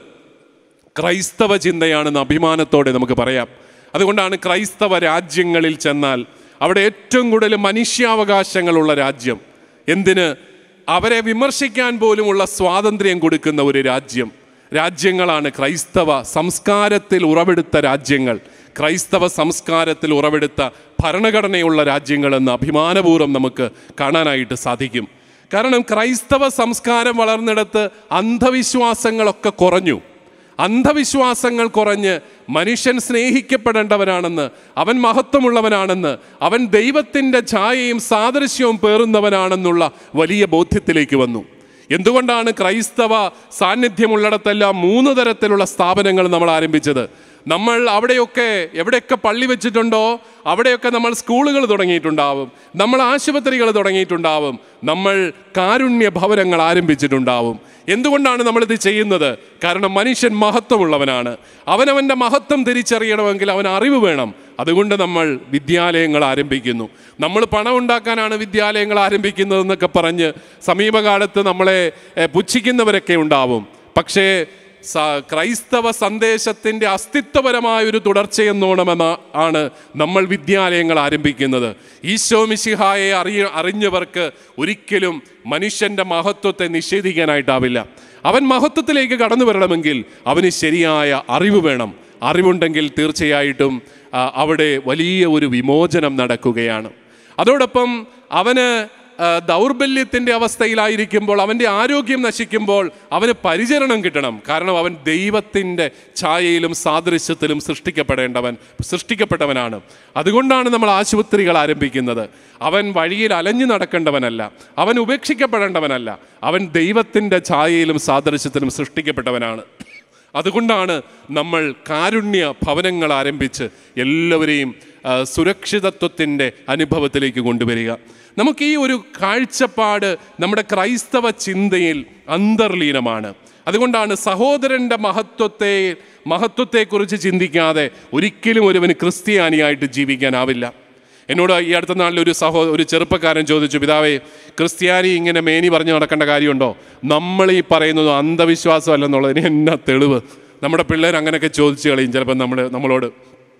ക്രൈസ്തവ ചിന്തയാണെന്ന് അഭിമാനത്തോടെ നമുക്ക് പറയാം അതുകൊണ്ടാണ് ക്രൈസ്തവ രാജ്യങ്ങളിൽ ചെന്നാൽ അവിടെ ഏറ്റവും കൂടുതൽ മനുഷ്യാവകാശങ്ങളുള്ള രാജ്യം എന്തിന് അവരെ വിമർശിക്കാൻ പോലുമുള്ള സ്വാതന്ത്ര്യം കൊടുക്കുന്ന ഒരു രാജ്യം രാജ്യങ്ങളാണ് ക്രൈസ്തവ സംസ്കാരത്തിൽ ഉറവെടുത്ത രാജ്യങ്ങൾ ക്രൈസ്തവ സംസ്കാരത്തിൽ ഉറവെടുത്ത ഭരണഘടനയുള്ള രാജ്യങ്ങളെന്ന് അഭിമാനപൂർവ്വം നമുക്ക് കാണാനായിട്ട് സാധിക്കും കാരണം ക്രൈസ്തവ സംസ്കാരം വളർന്നിടത്ത് അന്ധവിശ്വാസങ്ങളൊക്കെ കുറഞ്ഞു അന്ധവിശ്വാസങ്ങൾ കുറഞ്ഞ് മനുഷ്യൻ സ്നേഹിക്കപ്പെടേണ്ടവനാണെന്ന് അവൻ മഹത്വമുള്ളവനാണെന്ന് അവൻ ദൈവത്തിൻ്റെ ഛായയും സാദൃശ്യവും പേറുന്നവനാണെന്നുള്ള വലിയ ബോധ്യത്തിലേക്ക് വന്നു എന്തുകൊണ്ടാണ് ക്രൈസ്തവ സാന്നിധ്യമുള്ളിടത്തെല്ലാം മൂന്ന് തരത്തിലുള്ള സ്ഥാപനങ്ങൾ നമ്മൾ ആരംഭിച്ചത് നമ്മൾ അവിടെയൊക്കെ എവിടെയൊക്കെ പള്ളി വെച്ചിട്ടുണ്ടോ അവിടെയൊക്കെ നമ്മൾ സ്കൂളുകൾ തുടങ്ങിയിട്ടുണ്ടാവും നമ്മൾ ആശുപത്രികൾ തുടങ്ങിയിട്ടുണ്ടാവും നമ്മൾ കാരുണ്യ ഭവനങ്ങൾ ആരംഭിച്ചിട്ടുണ്ടാവും എന്തുകൊണ്ടാണ് നമ്മളിത് ചെയ്യുന്നത് കാരണം മനുഷ്യൻ മഹത്വമുള്ളവനാണ് അവനവൻ്റെ മഹത്വം തിരിച്ചറിയണമെങ്കിൽ അവൻ അറിവ് വേണം അതുകൊണ്ട് നമ്മൾ വിദ്യാലയങ്ങൾ ആരംഭിക്കുന്നു നമ്മൾ പണം ഉണ്ടാക്കാനാണ് വിദ്യാലയങ്ങൾ ആരംഭിക്കുന്നതെന്നൊക്കെ പറഞ്ഞ് സമീപകാലത്ത് നമ്മളെ എഹ്, പുച്ഛിക്കുന്നവരൊക്കെ ഉണ്ടാവും പക്ഷേ സ- ക്രൈസ്തവ സന്ദേശത്തിൻ്റെ അസ്തിത്വപരമായ ഒരു തുടർച്ചയെന്നോണമെന്ന ആണ് നമ്മൾ വിദ്യാലയങ്ങൾ ആരംഭിക്കുന്നത് ഈശോ മിശിഹായെ അറിയ അറിഞ്ഞവർക്ക് ഒരിക്കലും മനുഷ്യൻ്റെ മഹത്വത്തെ നിഷേധിക്കാനായിട്ടാവില്ല അവൻ മഹത്വത്തിലേക്ക് കടന്നു വരണമെങ്കിൽ അവന് ശരിയായ അറിവ് വേണം അറിവുണ്ടെങ്കിൽ തീർച്ചയായിട്ടും ആ, അവിടെ വലിയ ഒരു വിമോചനം നടക്കുകയാണ് അതോടൊപ്പം അവന് ആ, ദൗർബല്യത്തിൻ്റെ അവസ്ഥയിലായിരിക്കുമ്പോൾ അവൻ്റെ ആരോഗ്യം നശിക്കുമ്പോൾ അവന് പരിചരണം കിട്ടണം കാരണം അവൻ ദൈവത്തിൻ്റെ ഛായയിലും സാദൃശ്യത്തിലും സൃഷ്ടിക്കപ്പെടേണ്ടവൻ സൃഷ്ടിക്കപ്പെട്ടവനാണ് അതുകൊണ്ടാണ് നമ്മൾ ആശുപത്രികൾ ആരംഭിക്കുന്നത് അവൻ വഴിയിൽ അലഞ്ഞു നടക്കേണ്ടവനല്ല അവൻ ഉപേക്ഷിക്കപ്പെടേണ്ടവനല്ല അവൻ ദൈവത്തിൻ്റെ ഛായയിലും സാദൃശ്യത്തിലും സൃഷ്ടിക്കപ്പെട്ടവനാണ് അതുകൊണ്ടാണ് നമ്മൾ കാരുണ്യ ഭവനങ്ങൾ ആരംഭിച്ച് എല്ലാവരെയും ആ, സുരക്ഷിതത്വത്തിൻ്റെ അനുഭവത്തിലേക്ക് കൊണ്ടുവരിക നമുക്ക് ഈ ഒരു കാഴ്ചപ്പാട് നമ്മുടെ ക്രൈസ്തവ ചിന്തയിൽ അന്തർലീനമാണ് അതുകൊണ്ടാണ് സഹോദരൻ്റെ മഹത്വത്തെ മഹത്വത്തെക്കുറിച്ച് ചിന്തിക്കാതെ ഒരിക്കലും ഒരുവന് ക്രിസ്ത്യാനിയായിട്ട് ജീവിക്കാനാവില്ല എന്നോട് ഈ അടുത്ത നാളിൽ ഒരു സഹോ ഒരു ചെറുപ്പക്കാരൻ ചോദിച്ചു പിതാവേ ക്രിസ്ത്യാനി ഇങ്ങനെ മേനി പറഞ്ഞു നടക്കേണ്ട കാര്യമുണ്ടോ നമ്മൾ ഈ പറയുന്നത് അന്ധവിശ്വാസം അല്ലെന്നുള്ളതിന് എന്നാ തെളിവ് നമ്മുടെ പിള്ളേർ അങ്ങനെയൊക്കെ ചോദിച്ചു കളയും ചിലപ്പോൾ നമ്മൾ നമ്മളോട്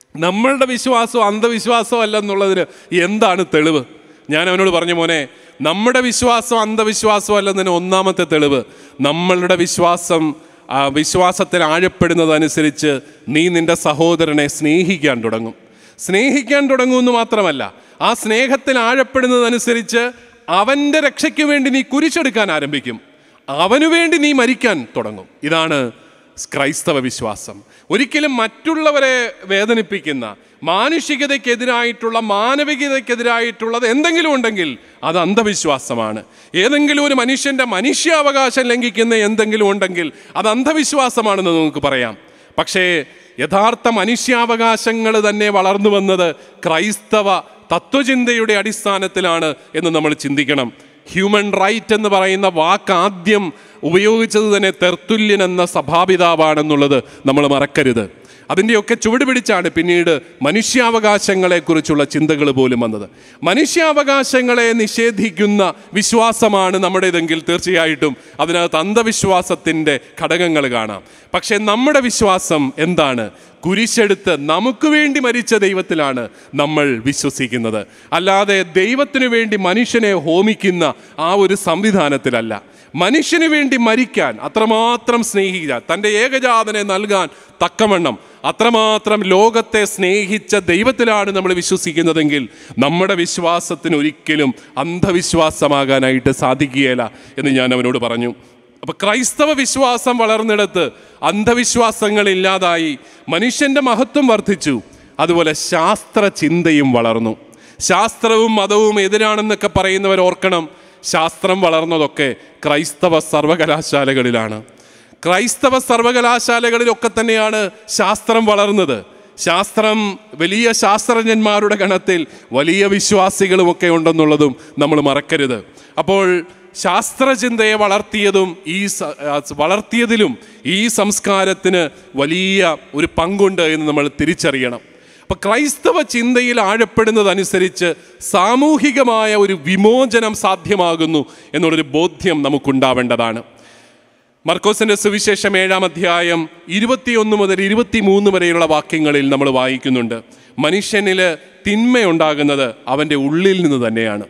നമ്മളുടെ വിശ്വാസം അന്ധവിശ്വാസം അല്ലെന്നുള്ളതിന് എന്താണ് തെളിവ് ഞാൻ അവനോട് പറഞ്ഞു മോനെ നമ്മുടെ വിശ്വാസം അന്ധവിശ്വാസം അല്ലെന്നതിന് ഒന്നാമത്തെ തെളിവ് നമ്മളുടെ വിശ്വാസം ആ വിശ്വാസത്തിൽ ആഴപ്പെടുന്നതനുസരിച്ച് നീ നിന്റെ സഹോദരനെ സ്നേഹിക്കാൻ തുടങ്ങും സ്നേഹിക്കാൻ തുടങ്ങുമെന്ന് മാത്രമല്ല ആ സ്നേഹത്തിൽ ആഴപ്പെടുന്നതനുസരിച്ച് അവൻ്റെ രക്ഷയ്ക്ക് വേണ്ടി നീ കുരിശെടുക്കാൻ ആരംഭിക്കും അവനു വേണ്ടി നീ മരിക്കാൻ തുടങ്ങും ഇതാണ് ക്രൈസ്തവ വിശ്വാസം ഒരിക്കലും മറ്റുള്ളവരെ വേദനിപ്പിക്കുന്ന മാനുഷികതയ്ക്കെതിരായിട്ടുള്ള മാനവികതയ്ക്കെതിരായിട്ടുള്ളത് എന്തെങ്കിലും ഉണ്ടെങ്കിൽ അത് അന്ധവിശ്വാസമാണ് ഏതെങ്കിലും ഒരു മനുഷ്യൻ്റെ മനുഷ്യാവകാശം ലംഘിക്കുന്ന എന്തെങ്കിലും ഉണ്ടെങ്കിൽ അത് അന്ധവിശ്വാസമാണെന്ന് നമുക്ക് പറയാം പക്ഷേ യഥാർത്ഥ മനുഷ്യാവകാശങ്ങൾ തന്നെ വളർന്നു വന്നത് ക്രൈസ്തവ തത്വചിന്തയുടെ അടിസ്ഥാനത്തിലാണ് എന്ന് നമ്മൾ ചിന്തിക്കണം ഹ്യൂമൻ റൈറ്റ് എന്ന് പറയുന്ന വാക്ക് ആദ്യം ഉപയോഗിച്ചത് തന്നെ തെർത്തുല്യൻ എന്ന സഭാപിതാവാണെന്നുള്ളത് നമ്മൾ മറക്കരുത് അതിൻ്റെയൊക്കെ ചുവട് പിടിച്ചാണ് പിന്നീട് മനുഷ്യാവകാശങ്ങളെക്കുറിച്ചുള്ള ചിന്തകൾ പോലും വന്നത് മനുഷ്യാവകാശങ്ങളെ നിഷേധിക്കുന്ന വിശ്വാസമാണ് നമ്മുടേതെങ്കിൽ തീർച്ചയായിട്ടും അതിനകത്ത് അന്ധവിശ്വാസത്തിൻ്റെ ഘടകങ്ങൾ കാണാം പക്ഷേ നമ്മുടെ വിശ്വാസം എന്താണ് കുരിശെടുത്ത് നമുക്ക് വേണ്ടി മരിച്ച ദൈവത്തിലാണ് നമ്മൾ വിശ്വസിക്കുന്നത് അല്ലാതെ ദൈവത്തിനു വേണ്ടി മനുഷ്യനെ ഹോമിക്കുന്ന ആ ഒരു സംവിധാനത്തിലല്ല മനുഷ്യന് വേണ്ടി മരിക്കാൻ അത്രമാത്രം സ്നേഹിക്കുക തൻ്റെ ഏകജാതനെ നൽകാൻ തക്കവണ്ണം അത്രമാത്രം ലോകത്തെ സ്നേഹിച്ച ദൈവത്തിലാണ് നമ്മൾ വിശ്വസിക്കുന്നതെങ്കിൽ നമ്മുടെ വിശ്വാസത്തിന് ഒരിക്കലും അന്ധവിശ്വാസമാകാനായിട്ട് സാധിക്കുകയില്ല എന്ന് ഞാൻ അവനോട് പറഞ്ഞു അപ്പൊ ക്രൈസ്തവ വിശ്വാസം വളർന്നിടത്ത് അന്ധവിശ്വാസങ്ങൾ ഇല്ലാതായി മനുഷ്യന്റെ മഹത്വം വർദ്ധിച്ചു അതുപോലെ ശാസ്ത്ര ചിന്തയും വളർന്നു ശാസ്ത്രവും മതവും എതിരാണെന്നൊക്കെ പറയുന്നവർ ഓർക്കണം ശാസ്ത്രം വളർന്നതൊക്കെ ക്രൈസ്തവ സർവകലാശാലകളിലാണ് ക്രൈസ്തവ സർവകലാശാലകളിലൊക്കെ തന്നെയാണ് ശാസ്ത്രം വളർന്നത് ശാസ്ത്രം വലിയ ശാസ്ത്രജ്ഞന്മാരുടെ ഗണത്തിൽ വലിയ വിശ്വാസികളുമൊക്കെ ഉണ്ടെന്നുള്ളതും നമ്മൾ മറക്കരുത് അപ്പോൾ ശാസ്ത്രചിന്തയെ വളർത്തിയതും ഈ സ- ആ, വളർത്തിയതിലും ഈ സംസ്കാരത്തിന് വലിയ ഒരു പങ്കുണ്ട് എന്ന് നമ്മൾ തിരിച്ചറിയണം അപ്പൊ ക്രൈസ്തവ ചിന്തയിൽ ആഴപ്പെടുന്നതനുസരിച്ച് സാമൂഹികമായ ഒരു വിമോചനം സാധ്യമാകുന്നു എന്നുള്ളൊരു ബോധ്യം നമുക്കുണ്ടാവേണ്ടതാണ് മർക്കോസിന്റെ സുവിശേഷം ഏഴാം അധ്യായം ഇരുപത്തിയൊന്ന് മുതൽ ഇരുപത്തിമൂന്ന് വരെയുള്ള വാക്യങ്ങളിൽ നമ്മൾ വായിക്കുന്നുണ്ട് മനുഷ്യനിൽ തിന്മയുണ്ടാകുന്നത് അവൻ്റെ ഉള്ളിൽ നിന്ന് തന്നെയാണ്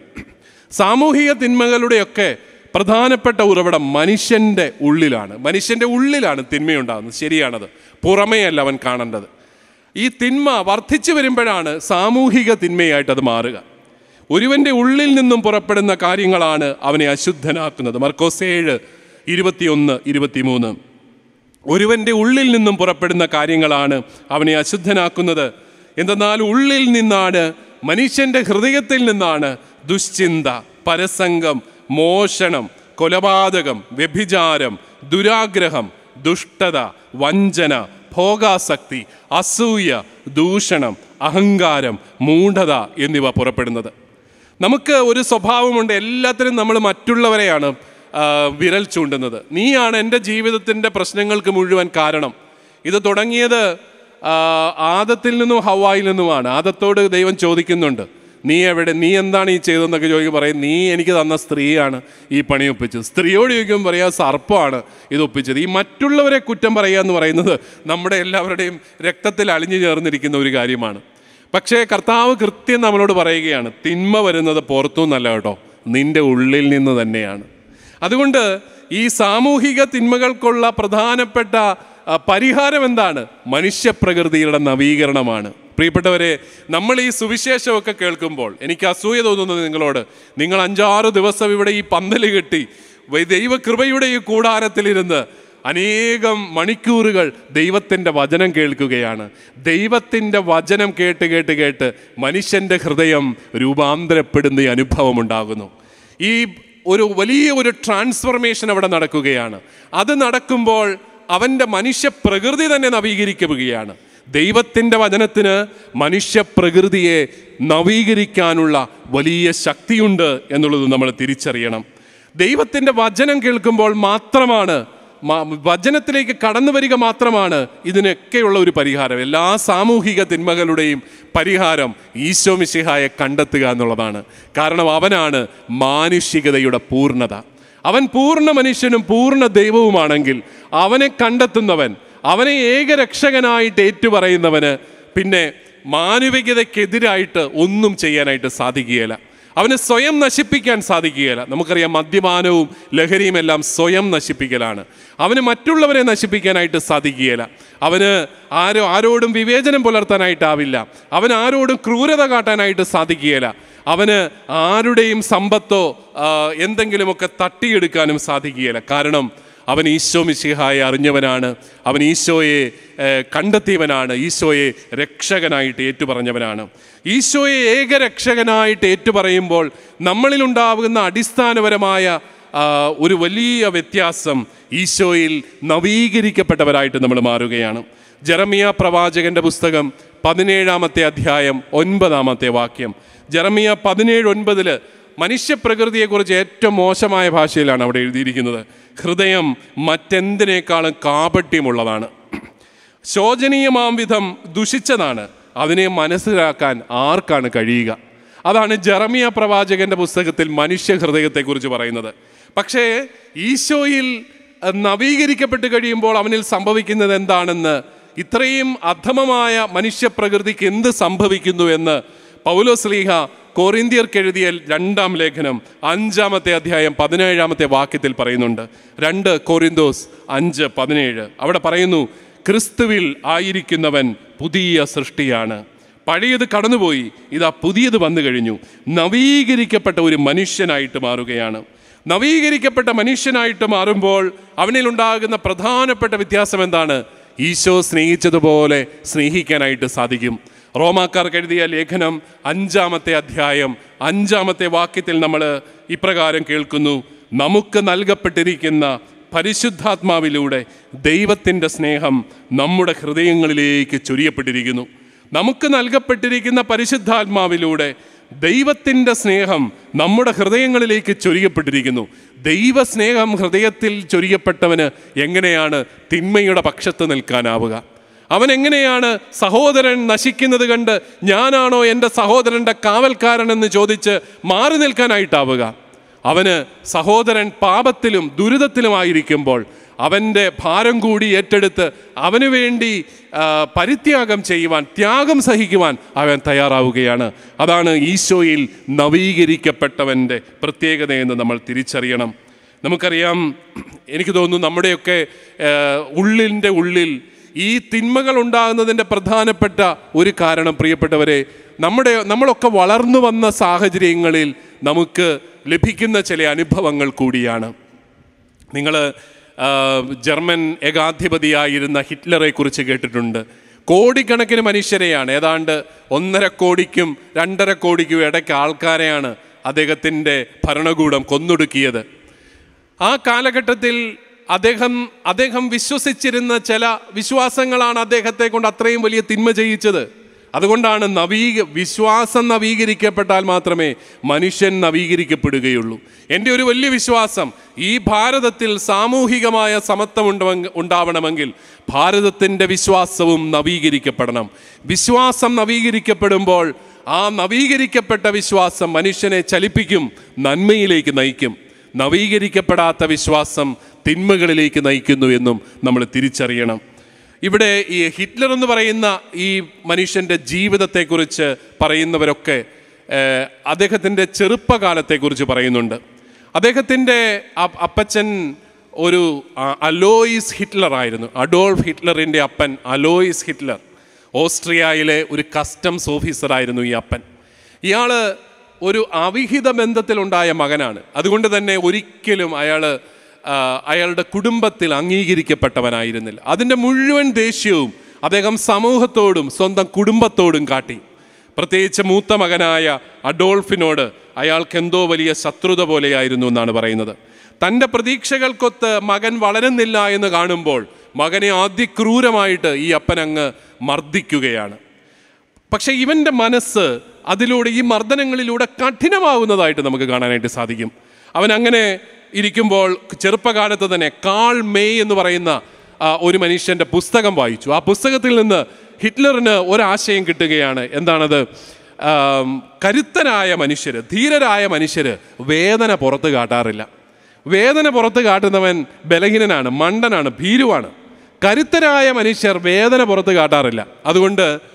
സാമൂഹിക തിന്മകളുടെയൊക്കെ പ്രധാനപ്പെട്ട ഉറവിടം മനുഷ്യൻ്റെ ഉള്ളിലാണ് മനുഷ്യൻ്റെ ഉള്ളിലാണ് തിന്മയുണ്ടാകുന്നത് ശരിയാണത് പുറമേയല്ല അവൻ കാണേണ്ടത് ഈ തിന്മ വർദ്ധിച്ചു വരുമ്പോഴാണ് സാമൂഹിക തിന്മയായിട്ട് അത് മാറുക ഒരുവന്റെ ഉള്ളിൽ നിന്നും പുറപ്പെടുന്ന കാര്യങ്ങളാണ് അവനെ അശുദ്ധനാക്കുന്നത് മർക്കോസ് ഏഴ് ഇരുപത്തിയൊന്ന് ഇരുപത്തിമൂന്ന് ഒരുവന്റെ ഉള്ളിൽ നിന്നും പുറപ്പെടുന്ന കാര്യങ്ങളാണ് അവനെ അശുദ്ധനാക്കുന്നത് എന്തെന്നാൽ ഉള്ളിൽ നിന്നാണ് മനുഷ്യന്റെ ഹൃദയത്തിൽ നിന്നാണ് ദുശ്ചിന്ത പരസംഗം മോഷണം കൊലപാതകം വ്യഭിചാരം ദുരാഗ്രഹം ദുഷ്ടത വഞ്ചന ഭോഗാസക്തി അസൂയ ദൂഷണം അഹങ്കാരം മൂഢത എന്നിവ പുറപ്പെടുന്നത് നമുക്ക് ഒരു സ്വഭാവമുണ്ട് എല്ലാത്തിനും നമ്മൾ മറ്റുള്ളവരെയാണ് ആ, വിരൽ ചൂണ്ടുന്നത് നീയാണ് എൻ്റെ ജീവിതത്തിൻ്റെ പ്രശ്നങ്ങൾക്ക് മുഴുവൻ കാരണം ഇത് തുടങ്ങിയത് ആ, ആദത്തിൽ നിന്നും ഹവായിൽ നിന്നുമാണ് ആദത്തോട് ദൈവം ചോദിക്കുന്നുണ്ട് നീ എവിടെ നീ എന്താണ് ഈ ചെയ്തതെന്നൊക്കെ ചോദിക്കും പറയും നീ എനിക്ക് തന്ന സ്ത്രീയാണ് ഈ പണി ഒപ്പിച്ചത് സ്ത്രീയോട് ചോദിക്കുമ്പോൾ പറയാ സർപ്പമാണ് ഇത് ഒപ്പിച്ചത് ഈ മറ്റുള്ളവരെ കുറ്റം പറയുക എന്ന് പറയുന്നത് നമ്മുടെ എല്ലാവരുടെയും രക്തത്തിൽ അലിഞ്ഞു ചേർന്നിരിക്കുന്ന ഒരു കാര്യമാണ് പക്ഷേ കർത്താവ് കൃത്യം നമ്മളോട് പറയുകയാണ് തിന്മ വരുന്നത് പുറത്തുനിന്നല്ല കേട്ടോ നിന്റെ ഉള്ളിൽ നിന്ന് തന്നെയാണ് അതുകൊണ്ട് ഈ സാമൂഹിക തിന്മകൾക്കുള്ള പ്രധാനപ്പെട്ട ആ, പരിഹാരം എന്താണ് മനുഷ്യപ്രകൃതിയുടെ നവീകരണമാണ് പ്രിയപ്പെട്ടവരെ നമ്മൾ ഈ സുവിശേഷമൊക്കെ കേൾക്കുമ്പോൾ എനിക്ക് അസൂയ തോന്നുന്നത് നിങ്ങളോട് നിങ്ങൾ അഞ്ചാറ് ദിവസം ഇവിടെ ഈ പന്തൽ കെട്ടി വൈ- ദൈവകൃപയുടെ ഈ കൂടാരത്തിലിരുന്ന് അനേകം മണിക്കൂറുകൾ ദൈവത്തിൻ്റെ വചനം കേൾക്കുകയാണ് ദൈവത്തിൻ്റെ വചനം കേട്ട് കേട്ട് കേട്ട് മനുഷ്യൻ്റെ ഹൃദയം രൂപാന്തരപ്പെടുന്ന ഈ അനുഭവം ഉണ്ടാകുന്നു ഈ ഒരു വലിയ ഒരു ട്രാൻസ്ഫർമേഷൻ അവിടെ നടക്കുകയാണ് അത് നടക്കുമ്പോൾ അവൻ്റെ മനുഷ്യ പ്രകൃതി തന്നെ നവീകരിക്കുകയാണ് ദൈവത്തിൻ്റെ വചനത്തിന് മനുഷ്യ പ്രകൃതിയെ നവീകരിക്കാനുള്ള വലിയ ശക്തിയുണ്ട് എന്നുള്ളത് നമ്മൾ തിരിച്ചറിയണം ദൈവത്തിൻ്റെ വചനം കേൾക്കുമ്പോൾ മാത്രമാണ് മ- വചനത്തിലേക്ക് കടന്നു വരിക മാത്രമാണ് ഇതിനൊക്കെയുള്ള ഒരു പരിഹാരം എല്ലാ സാമൂഹിക തിന്മകളുടെയും പരിഹാരം ഈശോ മിശിഹായെ കണ്ടെത്തുക എന്നുള്ളതാണ് കാരണം അവനാണ് മാനുഷികതയുടെ പൂർണ്ണത അവൻ പൂർണ്ണ മനുഷ്യനും പൂർണ്ണ ദൈവവുമാണെങ്കിൽ അവനെ കണ്ടെത്തുന്നവൻ അവനെ ഏകരക്ഷകനായിട്ട് ഏറ്റുപറയുന്നവന് പിന്നെ മാനവികതയ്ക്കെതിരായിട്ട് ഒന്നും ചെയ്യാനായിട്ട് സാധിക്കുകയില്ല അവന് സ്വയം നശിപ്പിക്കാൻ സാധിക്കുകയില്ല നമുക്കറിയാം മദ്യപാനവും ലഹരിയും എല്ലാം സ്വയം നശിപ്പിക്കലാണ് അവന് മറ്റുള്ളവരെ നശിപ്പിക്കാനായിട്ട് സാധിക്കുകയില്ല അവന് ആരോ ആരോടും വിവേചനം പുലർത്താനായിട്ടാവില്ല അവൻ ആരോടും ക്രൂരത കാട്ടാനായിട്ട് സാധിക്കുകയില്ല അവന് ആരുടെയും സമ്പത്തോ ആ, എന്തെങ്കിലുമൊക്കെ തട്ടിയെടുക്കാനും സാധിക്കുകയില്ല കാരണം അവൻ ഈശോ മിശിഹായെ അറിഞ്ഞവനാണ് അവൻ ഈശോയെ ഏഹ്, കണ്ടെത്തിയവനാണ് ഈശോയെ രക്ഷകനായിട്ട് ഏറ്റുപറഞ്ഞവനാണ് ഈശോയെ ഏകരക്ഷകനായിട്ട് ഏറ്റുപറയുമ്പോൾ നമ്മളിലുണ്ടാകുന്ന അടിസ്ഥാനപരമായ ആ, ഒരു വലിയ വ്യത്യാസം ഈശോയിൽ നവീകരിക്കപ്പെട്ടവരായിട്ട് നമ്മൾ മാറുകയാണ് ജെറമിയ പ്രവാചകന്റെ പുസ്തകം പതിനേഴാമത്തെ അധ്യായം ഒൻപതാമത്തെ വാക്യം ജെറമിയ പതിനേഴ് ഒൻപതില് മനുഷ്യപ്രകൃതിയെക്കുറിച്ച് ഏറ്റവും മോശമായ ഭാഷയിലാണ് അവിടെ എഴുതിയിരിക്കുന്നത് ഹൃദയം മറ്റെന്തിനേക്കാളും കാപട്യമുള്ളതാണ് ശോചനീയമാം വിധം ദുഷിച്ചതാണ് അതിനെ മനസ്സിലാക്കാൻ ആർക്കാണ് കഴിയുക അതാണ് ജെറമിയ പ്രവാചകന്റെ പുസ്തകത്തിൽ മനുഷ്യ ഹൃദയത്തെക്കുറിച്ച് പറയുന്നത് പക്ഷേ ഈശോയിൽ അഹ്, നവീകരിക്കപ്പെട്ട് കഴിയുമ്പോൾ അവനിൽ സംഭവിക്കുന്നത് എന്താണെന്ന് ഇത്രയും അധമമായ മനുഷ്യപ്രകൃതിക്ക് എന്ത് സംഭവിക്കുന്നു എന്ന് പൗലോസ്ലീഹ കോറിന്ത്യർക്ക് എഴുതിയ രണ്ടാം ലേഖനം അഞ്ചാമത്തെ അധ്യായം പതിനേഴാമത്തെ വാക്യത്തിൽ പറയുന്നുണ്ട് രണ്ട് കോറിന്തോസ് അഞ്ച് പതിനേഴ് അവിടെ പറയുന്നു ക്രിസ്തുവിൽ ആയിരിക്കുന്നവൻ പുതിയ സൃഷ്ടിയാണ് പഴയത് കടന്നുപോയി ഇതാ പുതിയത് വന്നു കഴിഞ്ഞു നവീകരിക്കപ്പെട്ട ഒരു മനുഷ്യനായിട്ട് മാറുകയാണ് നവീകരിക്കപ്പെട്ട മനുഷ്യനായിട്ട് മാറുമ്പോൾ അവനിലുണ്ടാകുന്ന പ്രധാനപ്പെട്ട വ്യത്യാസം എന്താണ് ഈശോ സ്നേഹിച്ചതുപോലെ സ്നേഹിക്കാനായിട്ട് സാധിക്കും റോമാക്കാർക്ക് എഴുതിയ ലേഖനം അഞ്ചാമത്തെ അധ്യായം അഞ്ചാമത്തെ വാക്യത്തിൽ നമ്മൾ ഇപ്രകാരം കേൾക്കുന്നു നമുക്ക് നൽകപ്പെട്ടിരിക്കുന്ന പരിശുദ്ധാത്മാവിലൂടെ ദൈവത്തിൻ്റെ സ്നേഹം നമ്മുടെ ഹൃദയങ്ങളിലേക്ക് ചൊരിയപ്പെട്ടിരിക്കുന്നു നമുക്ക് നൽകപ്പെട്ടിരിക്കുന്ന പരിശുദ്ധാത്മാവിലൂടെ ദൈവത്തിൻ്റെ സ്നേഹം നമ്മുടെ ഹൃദയങ്ങളിലേക്ക് ചൊരിയപ്പെട്ടിരിക്കുന്നു ദൈവസ്നേഹം ഹൃദയത്തിൽ ചൊരിയപ്പെട്ടവന് എങ്ങനെയാണ് തിന്മയുടെ പക്ഷത്ത് നിൽക്കാനാവുക അവൻ എങ്ങനെയാണ് സഹോദരൻ നശിക്കുന്നത് കണ്ട് ഞാനാണോ എൻ്റെ സഹോദരൻ്റെ കാവൽക്കാരനെന്ന് ചോദിച്ച് മാറി നിൽക്കാനായിട്ടാവുക അവന് സഹോദരൻ പാപത്തിലും ദുരിതത്തിലുമായിരിക്കുമ്പോൾ അവൻ്റെ ഭാരം കൂടി ഏറ്റെടുത്ത് അവന് വേണ്ടി ആ, പരിത്യാഗം ചെയ്യുവാൻ ത്യാഗം സഹിക്കുവാൻ അവൻ തയ്യാറാവുകയാണ് അതാണ് ഈശോയിൽ നവീകരിക്കപ്പെട്ടവൻ്റെ പ്രത്യേകതയെന്ന് നമ്മൾ തിരിച്ചറിയണം നമുക്കറിയാം എനിക്ക് തോന്നുന്നു നമ്മുടെയൊക്കെ ആ, ഉള്ളിൻ്റെ ഉള്ളിൽ ഈ തിന്മകൾ ഉണ്ടാകുന്നതിൻ്റെ പ്രധാനപ്പെട്ട ഒരു കാരണം പ്രിയപ്പെട്ടവരെ നമ്മുടെ നമ്മളൊക്കെ വളർന്നു വന്ന സാഹചര്യങ്ങളിൽ നമുക്ക് ലഭിക്കുന്ന ചില അനുഭവങ്ങൾ കൂടിയാണ് നിങ്ങൾ ജർമ്മൻ ഏകാധിപതിയായിരുന്ന ഹിറ്റ്ലറെ കുറിച്ച് കേട്ടിട്ടുണ്ട് കോടിക്കണക്കിന് മനുഷ്യരെയാണ് ഏതാണ്ട് ഒന്നര കോടിക്കും രണ്ടര കോടിക്കും ഇടയ്ക്ക് ആൾക്കാരെയാണ് അദ്ദേഹത്തിൻ്റെ ഭരണകൂടം കൊന്നൊടുക്കിയത് ആ കാലഘട്ടത്തിൽ അദ്ദേഹം അദ്ദേഹം വിശ്വസിച്ചിരുന്ന ചില വിശ്വാസങ്ങളാണ് അദ്ദേഹത്തെ കൊണ്ട് അത്രയും വലിയ തിന്മ ചെയ്യിച്ചത് അതുകൊണ്ടാണ് നവീക വിശ്വാസം നവീകരിക്കപ്പെട്ടാൽ മാത്രമേ മനുഷ്യൻ നവീകരിക്കപ്പെടുകയുള്ളൂ എൻ്റെ ഒരു വലിയ വിശ്വാസം ഈ ഭാരതത്തിൽ സാമൂഹികമായ സമത്വം ഉണ്ടവെങ്ക- ഉണ്ടാവണമെങ്കിൽ ഭാരതത്തിൻ്റെ വിശ്വാസവും നവീകരിക്കപ്പെടണം വിശ്വാസം നവീകരിക്കപ്പെടുമ്പോൾ ആ നവീകരിക്കപ്പെട്ട വിശ്വാസം മനുഷ്യനെ ചലിപ്പിക്കും നന്മയിലേക്ക് നയിക്കും നവീകരിക്കപ്പെടാത്ത വിശ്വാസം തിന്മകളിലേക്ക് നയിക്കുന്നു എന്നും നമ്മൾ തിരിച്ചറിയണം ഇവിടെ ഈ ഹിറ്റ്ലർ എന്ന് പറയുന്ന ഈ മനുഷ്യൻ്റെ ജീവിതത്തെക്കുറിച്ച് പറയുന്നവരൊക്കെ ഏഹ്, അദ്ദേഹത്തിൻ്റെ ചെറുപ്പകാലത്തെക്കുറിച്ച് പറയുന്നുണ്ട് അദ്ദേഹത്തിൻ്റെ അ- അപ്പച്ചൻ ഒരു ആ, അലോയിസ് ഹിറ്റ്ലർ ആയിരുന്നു അഡോൾഫ് ഹിറ്റ്ലറിൻ്റെ അപ്പൻ അലോയിസ് ഹിറ്റ്ലർ ഓസ്ട്രിയയിലെ ഒരു കസ്റ്റംസ് ഓഫീസറായിരുന്നു ഈ അപ്പൻ ഇയാൾ ഒരു അവിഹിത ബന്ധത്തിലുണ്ടായ മകനാണ് അതുകൊണ്ട് തന്നെ ഒരിക്കലും അയാൾ അയാളുടെ കുടുംബത്തിൽ അംഗീകരിക്കപ്പെട്ടവനായിരുന്നില്ല അതിൻ്റെ മുഴുവൻ ദേഷ്യവും അദ്ദേഹം സമൂഹത്തോടും സ്വന്തം കുടുംബത്തോടും കാട്ടി പ്രത്യേകിച്ച് മൂത്ത മകനായ അഡോൾഫിനോട് അയാൾക്ക് എന്തോ വലിയ ശത്രുത പോലെയായിരുന്നു എന്നാണ് പറയുന്നത് തൻ്റെ പ്രതീക്ഷകൾക്കൊത്ത് മകൻ വളരുന്നില്ല എന്ന് കാണുമ്പോൾ മകനെ അതിക്രൂരമായിട്ട് ഈ അപ്പനങ്ങ് മർദ്ദിക്കുകയാണ് പക്ഷേ ഇവൻ്റെ മനസ്സ് അതിലൂടെ ഈ മർദ്ദനങ്ങളിലൂടെ കഠിനമാവുന്നതായിട്ട് നമുക്ക് കാണാനായിട്ട് സാധിക്കും അവൻ അങ്ങനെ ഇരിക്കുമ്പോൾ ചെറുപ്പകാലത്ത് തന്നെ കാൾ മേയ് എന്ന് പറയുന്ന ആ, ഒരു മനുഷ്യൻ്റെ പുസ്തകം വായിച്ചു ആ പുസ്തകത്തിൽ നിന്ന് ഹിറ്റ്ലറിന് ഒരാശയം കിട്ടുകയാണ് എന്താണത് ആം, കരുത്തനായ മനുഷ്യർ ധീരരായ മനുഷ്യർ വേദന പുറത്ത് കാട്ടാറില്ല വേദന പുറത്ത് കാട്ടുന്നവൻ ബലഹീനനാണ് മണ്ടനാണ് ഭീരുവാണ് കരുത്തരായ മനുഷ്യർ വേദന പുറത്ത് കാട്ടാറില്ല അതുകൊണ്ട്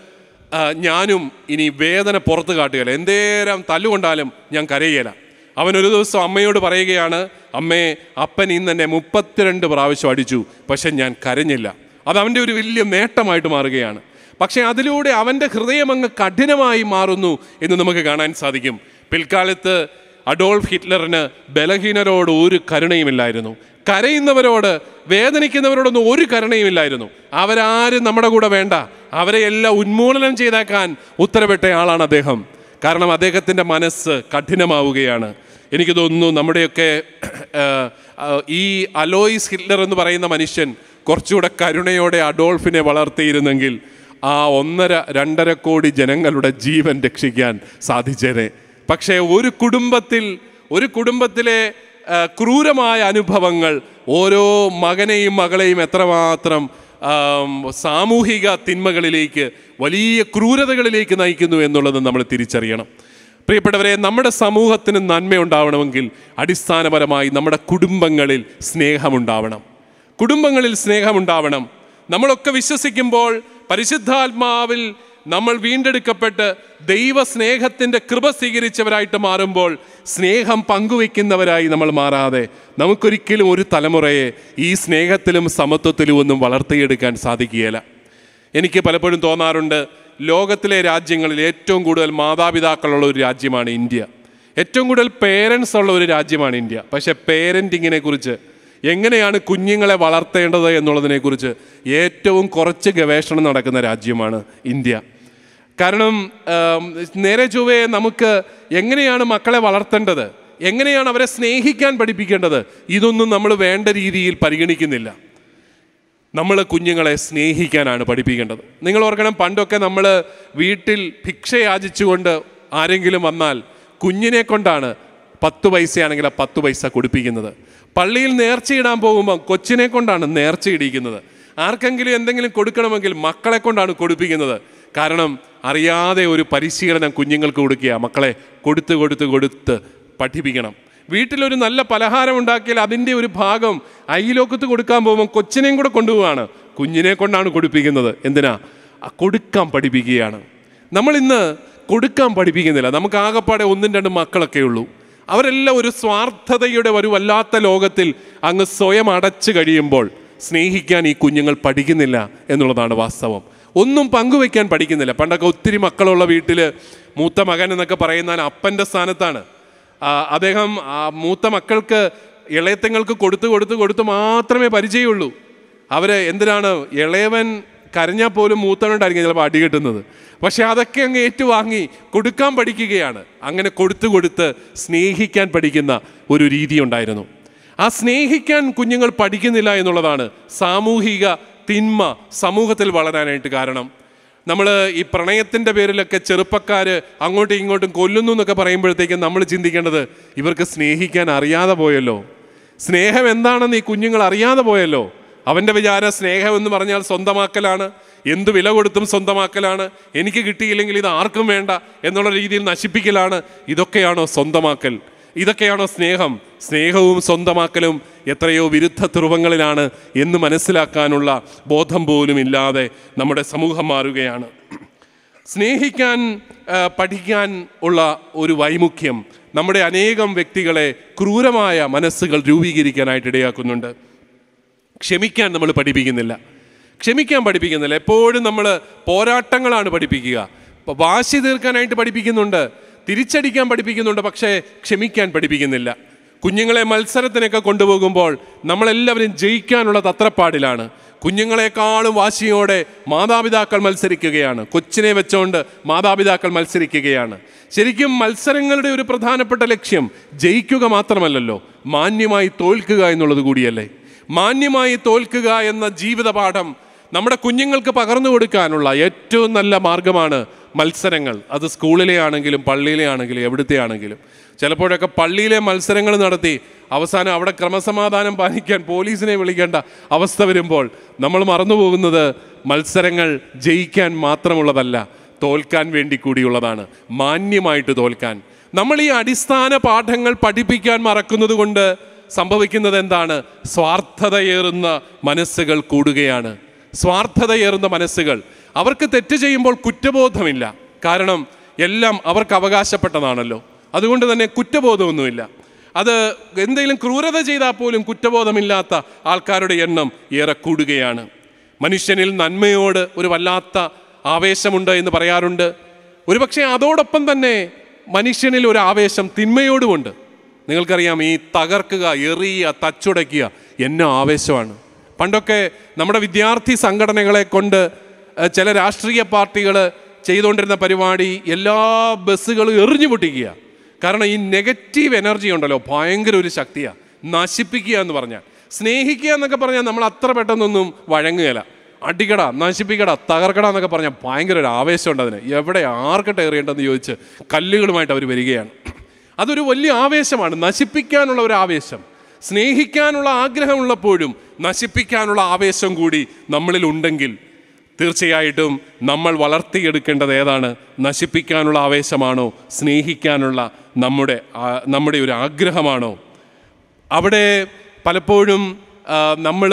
ആ, ഞാനും ഇനി വേദന പുറത്ത് കാട്ടുകയില്ല എന്തേരം തല്ലുകൊണ്ടാലും ഞാൻ കരയുകയില്ല അവൻ ഒരു ദിവസം അമ്മയോട് പറയുകയാണ് അമ്മേ അപ്പൻ ഇന്ന് എന്നെ മുപ്പത്തിരണ്ട് പ്രാവശ്യം അടിച്ചു പക്ഷെ ഞാൻ കരഞ്ഞില്ല അത് അവൻ്റെ ഒരു വലിയ നേട്ടമായിട്ട് മാറുകയാണ് പക്ഷേ അതിലൂടെ അവൻ്റെ ഹൃദയം അങ്ങ് കഠിനമായി മാറുന്നു എന്ന് നമുക്ക് കാണാൻ സാധിക്കും പിൽക്കാലത്ത് അഡോൾഫ് ഹിറ്റ്ലറിന് ബലഹീനരോട് ഒരു കരുണയുമില്ലായിരുന്നു കരയുന്നവരോട് വേദനിക്കുന്നവരോടൊന്നും ഒരു കരുണയുമില്ലായിരുന്നു അവരാരും നമ്മുടെ കൂടെ വേണ്ട അവരെ എല്ലാം ഉന്മൂലനം ചെയ്തേക്കാൻ ഉത്തരവിട്ട ആളാണ് അദ്ദേഹം കാരണം അദ്ദേഹത്തിൻ്റെ മനസ്സ് കഠിനമാവുകയാണ് എനിക്ക് തോന്നുന്നു നമ്മുടെയൊക്കെ ആ, ആ, ഈ അലോയിസ് ഹിറ്റ്ലർ എന്ന് പറയുന്ന മനുഷ്യൻ കുറച്ചുകൂടെ കരുണയോടെ അഡോൾഫിനെ വളർത്തിയിരുന്നെങ്കിൽ ആ ഒന്നര രണ്ടര കോടി ജനങ്ങളുടെ ജീവൻ രക്ഷിക്കാൻ സാധിച്ചേനെ പക്ഷേ ഒരു കുടുംബത്തിൽ ഒരു കുടുംബത്തിലെ ആ, ക്രൂരമായ അനുഭവങ്ങൾ ഓരോ മകനെയും മകളെയും എത്രമാത്രം ആം, സാമൂഹിക തിന്മകളിലേക്ക് വലിയ ക്രൂരതകളിലേക്ക് നയിക്കുന്നു എന്നുള്ളത് നമ്മൾ തിരിച്ചറിയണം പ്രിയപ്പെട്ടവരെ നമ്മുടെ സമൂഹത്തിന് നന്മയുണ്ടാവണമെങ്കിൽ അടിസ്ഥാനപരമായി നമ്മുടെ കുടുംബങ്ങളിൽ സ്നേഹമുണ്ടാവണം കുടുംബങ്ങളിൽ സ്നേഹമുണ്ടാവണം നമ്മളൊക്കെ വിശ്വസിക്കുമ്പോൾ പരിശുദ്ധാത്മാവിൽ നമ്മൾ വീണ്ടെടുക്കപ്പെട്ട് ദൈവസ്നേഹത്തിൻ്റെ കൃപ സ്വീകരിച്ചവരായിട്ട് മാറുമ്പോൾ സ്നേഹം പങ്കുവെക്കുന്നവരായി നമ്മൾ മാറാതെ നമുക്കൊരിക്കലും ഒരു തലമുറയെ ഈ സ്നേഹത്തിലും സമത്വത്തിലും ഒന്നും വളർത്തിയെടുക്കാൻ സാധിക്കുകയില്ല എനിക്ക് പലപ്പോഴും തോന്നാറുണ്ട് ലോകത്തിലെ രാജ്യങ്ങളിൽ ഏറ്റവും കൂടുതൽ മാതാപിതാക്കളുള്ള ഒരു രാജ്യമാണ് ഇന്ത്യ ഏറ്റവും കൂടുതൽ പേരൻസ് ഉള്ള ഒരു രാജ്യമാണ് ഇന്ത്യ പക്ഷേ പേരൻറ്റിങ്ങിനെ കുറിച്ച് എങ്ങനെയാണ് കുഞ്ഞുങ്ങളെ വളർത്തേണ്ടത് എന്നുള്ളതിനെക്കുറിച്ച് ഏറ്റവും കുറച്ച് ഗവേഷണം നടക്കുന്ന രാജ്യമാണ് ഇന്ത്യ കാരണം ആം, നേരെ ചൊവ്വേ നമുക്ക് എങ്ങനെയാണ് മക്കളെ വളർത്തേണ്ടത് എങ്ങനെയാണ് അവരെ സ്നേഹിക്കാൻ പഠിപ്പിക്കേണ്ടത് ഇതൊന്നും നമ്മൾ വേണ്ട രീതിയിൽ പരിഗണിക്കുന്നില്ല നമ്മൾ കുഞ്ഞുങ്ങളെ സ്നേഹിക്കാനാണ് പഠിപ്പിക്കേണ്ടത് നിങ്ങൾ ഓർക്കണം പണ്ടൊക്കെ നമ്മൾ വീട്ടിൽ ഭിക്ഷ യാചിച്ചുകൊണ്ട് ആരെങ്കിലും വന്നാൽ കുഞ്ഞിനെ കൊണ്ടാണ് പത്ത് പൈസയാണെങ്കിൽ ആ പത്ത് പൈസ കൊടുപ്പിക്കുന്നത് പള്ളിയിൽ നേർച്ചയിടാൻ പോകുമ്പോൾ കൊച്ചിനെ കൊണ്ടാണ് നേർച്ചയിടിക്കുന്നത് ആർക്കെങ്കിലും എന്തെങ്കിലും കൊടുക്കണമെങ്കിൽ മക്കളെ കൊണ്ടാണ് കൊടുപ്പിക്കുന്നത് കാരണം അറിയാതെ ഒരു പരിശീലനം കുഞ്ഞുങ്ങൾക്ക് കൊടുക്കുക മക്കളെ കൊടുത്ത് കൊടുത്ത് കൊടുത്ത് പഠിപ്പിക്കണം വീട്ടിലൊരു നല്ല പലഹാരം ഉണ്ടാക്കിയാൽ അതിൻ്റെ ഒരു ഭാഗം അയിലോക്കത്ത് കൊടുക്കാൻ പോകുമ്പോൾ കൊച്ചിനെയും കൂടെ കൊണ്ടുപോവാണ് കുഞ്ഞിനെ കൊണ്ടാണ് കൊടുപ്പിക്കുന്നത് എന്തിനാ ആ കൊടുക്കാൻ പഠിപ്പിക്കുകയാണ് നമ്മൾ ഇന്ന് കൊടുക്കാൻ പഠിപ്പിക്കുന്നില്ല നമുക്ക് ആകപ്പാടെ ഒന്നും രണ്ടും മക്കളൊക്കെ ഉള്ളൂ അവരെല്ലാം ഒരു സ്വാർത്ഥതയുടെ ഒരു വല്ലാത്ത ലോകത്തിൽ അങ്ങ് സ്വയം അടച്ചു കഴിയുമ്പോൾ സ്നേഹിക്കാൻ ഈ കുഞ്ഞുങ്ങൾ പഠിക്കുന്നില്ല എന്നുള്ളതാണ് വാസ്തവം ഒന്നും പങ്കുവെക്കാൻ പഠിക്കുന്നില്ല പണ്ടൊക്കെ ഒത്തിരി മക്കളുള്ള വീട്ടിൽ മൂത്ത മകൻ എന്നൊക്കെ പറയുന്നാൽ അപ്പൻ്റെ സ്ഥാനത്താണ് ആ, അദ്ദേഹം ആ മൂത്ത മക്കൾക്ക് ഇളയത്തങ്ങൾക്ക് കൊടുത്ത് കൊടുത്ത് കൊടുത്ത് മാത്രമേ പരിചയമുള്ളൂ അവര് എന്തിനാണ് ഇളയവൻ കരഞ്ഞാൽ പോലും മൂത്തവനുണ്ടായിരിക്കും ചിലപ്പോൾ അടി കിട്ടുന്നത് പക്ഷെ അതൊക്കെ അങ്ങ് ഏറ്റുവാങ്ങി കൊടുക്കാൻ പഠിക്കുകയാണ് അങ്ങനെ കൊടുത്ത് കൊടുത്ത് സ്നേഹിക്കാൻ പഠിക്കുന്ന ഒരു രീതി ഉണ്ടായിരുന്നു ആ സ്നേഹിക്കാൻ കുഞ്ഞുങ്ങൾ പഠിക്കുന്നില്ല എന്നുള്ളതാണ് സാമൂഹിക തിന്മ സമൂഹത്തിൽ വളരാനായിട്ട് കാരണം നമ്മൾ ഈ പ്രണയത്തിൻ്റെ പേരിലൊക്കെ ചെറുപ്പക്കാർ അങ്ങോട്ടും ഇങ്ങോട്ടും കൊല്ലുന്നു എന്നൊക്കെ പറയുമ്പോഴത്തേക്കും നമ്മൾ ചിന്തിക്കേണ്ടത് ഇവർക്ക് സ്നേഹിക്കാൻ അറിയാതെ പോയല്ലോ സ്നേഹം എന്താണെന്ന് ഈ കുഞ്ഞുങ്ങൾ അറിയാതെ പോയല്ലോ അവൻ്റെ വിചാരം സ്നേഹം എന്ന് പറഞ്ഞാൽ സ്വന്തമാക്കലാണ് എന്ത് വില കൊടുത്തും സ്വന്തമാക്കലാണ് എനിക്ക് കിട്ടിയില്ലെങ്കിൽ ഇത് ആർക്കും വേണ്ട എന്നുള്ള രീതിയിൽ നശിപ്പിക്കലാണ് ഇതൊക്കെയാണോ സ്വന്തമാക്കൽ ഇതൊക്കെയാണോ സ്നേഹം സ്നേഹവും സ്വന്തമാക്കലും എത്രയോ വിരുദ്ധ ധ്രുവങ്ങളിലാണ് എന്ന് മനസ്സിലാക്കാനുള്ള ബോധം പോലും ഇല്ലാതെ നമ്മുടെ സമൂഹം മാറുകയാണ് സ്നേഹിക്കാൻ ആ, പഠിക്കാൻ ഉള്ള ഒരു വൈമുഖ്യം നമ്മുടെ അനേകം വ്യക്തികളെ ക്രൂരമായ മനസ്സുകൾ രൂപീകരിക്കാനായിട്ട് ഇടയാക്കുന്നുണ്ട് ക്ഷമിക്കാൻ നമ്മൾ പഠിപ്പിക്കുന്നില്ല ക്ഷമിക്കാൻ പഠിപ്പിക്കുന്നില്ല എപ്പോഴും നമ്മൾ പോരാട്ടങ്ങളാണ് പഠിപ്പിക്കുക ഇപ്പൊ വാശി തീർക്കാനായിട്ട് പഠിപ്പിക്കുന്നുണ്ട് തിരിച്ചടിക്കാൻ പഠിപ്പിക്കുന്നുണ്ട് പക്ഷേ ക്ഷമിക്കാൻ പഠിപ്പിക്കുന്നില്ല കുഞ്ഞുങ്ങളെ മത്സരത്തിനൊക്കെ കൊണ്ടുപോകുമ്പോൾ നമ്മളെല്ലാവരും ജയിക്കാനുള്ള തത്രപ്പാടിലാണ് കുഞ്ഞുങ്ങളെക്കാളും വാശിയോടെ മാതാപിതാക്കൾ മത്സരിക്കുകയാണ് കൊച്ചിനെ വെച്ചുകൊണ്ട് മാതാപിതാക്കൾ മത്സരിക്കുകയാണ് ശരിക്കും മത്സരങ്ങളുടെ ഒരു പ്രധാനപ്പെട്ട ലക്ഷ്യം ജയിക്കുക മാത്രമല്ലല്ലോ മാന്യമായി തോൽക്കുക എന്നുള്ളത് കൂടിയല്ലേ മാന്യമായി തോൽക്കുക എന്ന ജീവിതപാഠം നമ്മുടെ കുഞ്ഞുങ്ങൾക്ക് പകർന്നു കൊടുക്കാനുള്ള ഏറ്റവും നല്ല മാർഗമാണ് മത്സരങ്ങൾ അത് സ്കൂളിലെ ആണെങ്കിലും പള്ളിയിലെ ആണെങ്കിലും എവിടുത്തെ ആണെങ്കിലും ചിലപ്പോഴൊക്കെ പള്ളിയിലെ മത്സരങ്ങൾ നടത്തി അവസാനം അവിടെ ക്രമസമാധാനം പാലിക്കാൻ പോലീസിനെ വിളിക്കേണ്ട അവസ്ഥ വരുമ്പോൾ നമ്മൾ മറന്നുപോകുന്നത് മത്സരങ്ങൾ ജയിക്കാൻ മാത്രമുള്ളതല്ല തോൽക്കാൻ വേണ്ടി കൂടിയുള്ളതാണ് മാന്യമായിട്ട് തോൽക്കാൻ നമ്മൾ ഈ അടിസ്ഥാന പാഠങ്ങൾ പഠിപ്പിക്കാൻ മറക്കുന്നത് കൊണ്ട് സംഭവിക്കുന്നത് എന്താണ് സ്വാർത്ഥതയേറുന്ന മനസ്സുകൾ കൂടുകയാണ് സ്വാർത്ഥതയേറുന്ന മനസ്സുകൾ അവർക്ക് തെറ്റ് ചെയ്യുമ്പോൾ കുറ്റബോധമില്ല കാരണം എല്ലാം അവർക്ക് അവകാശപ്പെട്ടതാണല്ലോ അതുകൊണ്ട് തന്നെ കുറ്റബോധമൊന്നുമില്ല അത് എന്തെങ്കിലും ക്രൂരത ചെയ്താൽ പോലും കുറ്റബോധമില്ലാത്ത ആൾക്കാരുടെ എണ്ണം ഏറെ കൂടുകയാണ് മനുഷ്യനിൽ നന്മയോട് ഒരു വല്ലാത്ത ആവേശമുണ്ട് എന്ന് പറയാറുണ്ട് ഒരുപക്ഷെ അതോടൊപ്പം തന്നെ മനുഷ്യനിൽ ഒരു ആവേശം തിന്മയോടുമുണ്ട് നിങ്ങൾക്കറിയാം ഈ തകർക്കുക എറിയുക തച്ചുടയ്ക്കുക എന്നെ ആവേശമാണ് പണ്ടൊക്കെ നമ്മുടെ വിദ്യാർത്ഥി സംഘടനകളെ കൊണ്ട് ഏഹ്, ചില രാഷ്ട്രീയ പാർട്ടികൾ ചെയ്തുകൊണ്ടിരുന്ന പരിപാടി എല്ലാ ബസ്സുകളും എറിഞ്ഞു പൊട്ടിക്കുക കാരണം ഈ നെഗറ്റീവ് എനർജി ഉണ്ടല്ലോ ഭയങ്കര ഒരു ശക്തിയാണ് നശിപ്പിക്കുക എന്ന് പറഞ്ഞാൽ സ്നേഹിക്കുക എന്നൊക്കെ പറഞ്ഞാൽ നമ്മൾ അത്ര പെട്ടെന്നൊന്നും വഴങ്ങുകയില്ല അടിക്കട നശിപ്പിക്കട തകർക്കട എന്നൊക്കെ പറഞ്ഞാൽ ഭയങ്കര ഒരു ആവേശമുണ്ട് അതിന് എവിടെ ആർക്കട്ടെ എറിയേണ്ടെന്ന് ചോദിച്ച് കല്ലുകളുമായിട്ട് അവർ വരികയാണ് അതൊരു വലിയ ആവേശമാണ് നശിപ്പിക്കാനുള്ള ഒരു ആവേശം സ്നേഹിക്കാനുള്ള ആഗ്രഹമുള്ളപ്പോഴും നശിപ്പിക്കാനുള്ള ആവേശം കൂടി നമ്മളിൽ ഉണ്ടെങ്കിൽ തീർച്ചയായിട്ടും നമ്മൾ വളർത്തിയെടുക്കേണ്ടത് ഏതാണ് നശിപ്പിക്കാനുള്ള ആവേശമാണോ സ്നേഹിക്കാനുള്ള നമ്മുടെ ആ- നമ്മുടെ ഒരു ആഗ്രഹമാണോ അവിടെ പലപ്പോഴും നമ്മൾ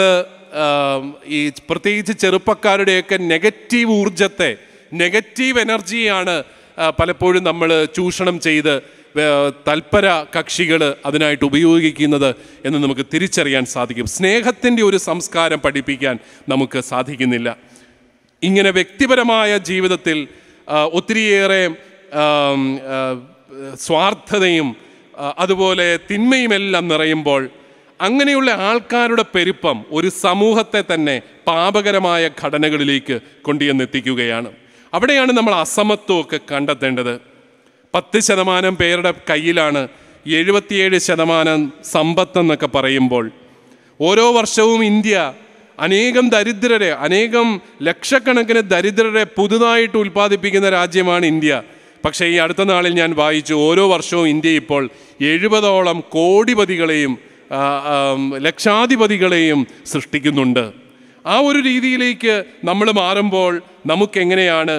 ഈ പ്രത്യേകിച്ച് ചെറുപ്പക്കാരുടെയൊക്കെ നെഗറ്റീവ് ഊർജത്തെ നെഗറ്റീവ് എനർജിയാണ് ആ, പലപ്പോഴും നമ്മൾ ചൂഷണം ചെയ്ത് വേ- തൽപര കക്ഷികൾ അതിനായിട്ട് ഉപയോഗിക്കുന്നത് എന്ന് നമുക്ക് തിരിച്ചറിയാൻ സാധിക്കും സ്നേഹത്തിൻ്റെ ഒരു സംസ്കാരം പഠിപ്പിക്കാൻ നമുക്ക് സാധിക്കുന്നില്ല ഇങ്ങനെ വ്യക്തിപരമായ ജീവിതത്തിൽ ആ, ഒത്തിരിയേറെ ആം, ആ, സ്വാർത്ഥതയും ആ, അതുപോലെ തിന്മയുമെല്ലാം നിറയുമ്പോൾ അങ്ങനെയുള്ള ആൾക്കാരുടെ പെരുപ്പം ഒരു സമൂഹത്തെ തന്നെ പാപകരമായ ഘടനകളിലേക്ക് കൊണ്ടുചെന്നെത്തിക്കുകയാണ് അവിടെയാണ് നമ്മൾ അസമത്വമൊക്കെ കണ്ടെത്തേണ്ടത് പത്ത് ശതമാനം പേരുടെ കയ്യിലാണ് എഴുപത്തിയേഴ് ശതമാനം സമ്പത്തെന്നൊക്കെ പറയുമ്പോൾ ഓരോ വർഷവും ഇന്ത്യ അനേകം ദരിദ്രരെ അനേകം ലക്ഷക്കണക്കിന് ദരിദ്രരെ പുതുതായിട്ട് ഉൽപ്പാദിപ്പിക്കുന്ന രാജ്യമാണ് ഇന്ത്യ പക്ഷേ ഈ അടുത്ത നാളിൽ ഞാൻ വായിച്ചു ഓരോ വർഷവും ഇന്ത്യ ഇപ്പോൾ എഴുപതോളം കോടിപതികളെയും ആ, ആം, ലക്ഷാധിപതികളെയും സൃഷ്ടിക്കുന്നുണ്ട് ആ ഒരു രീതിയിലേക്ക് നമ്മൾ മാറുമ്പോൾ നമുക്കെങ്ങനെയാണ്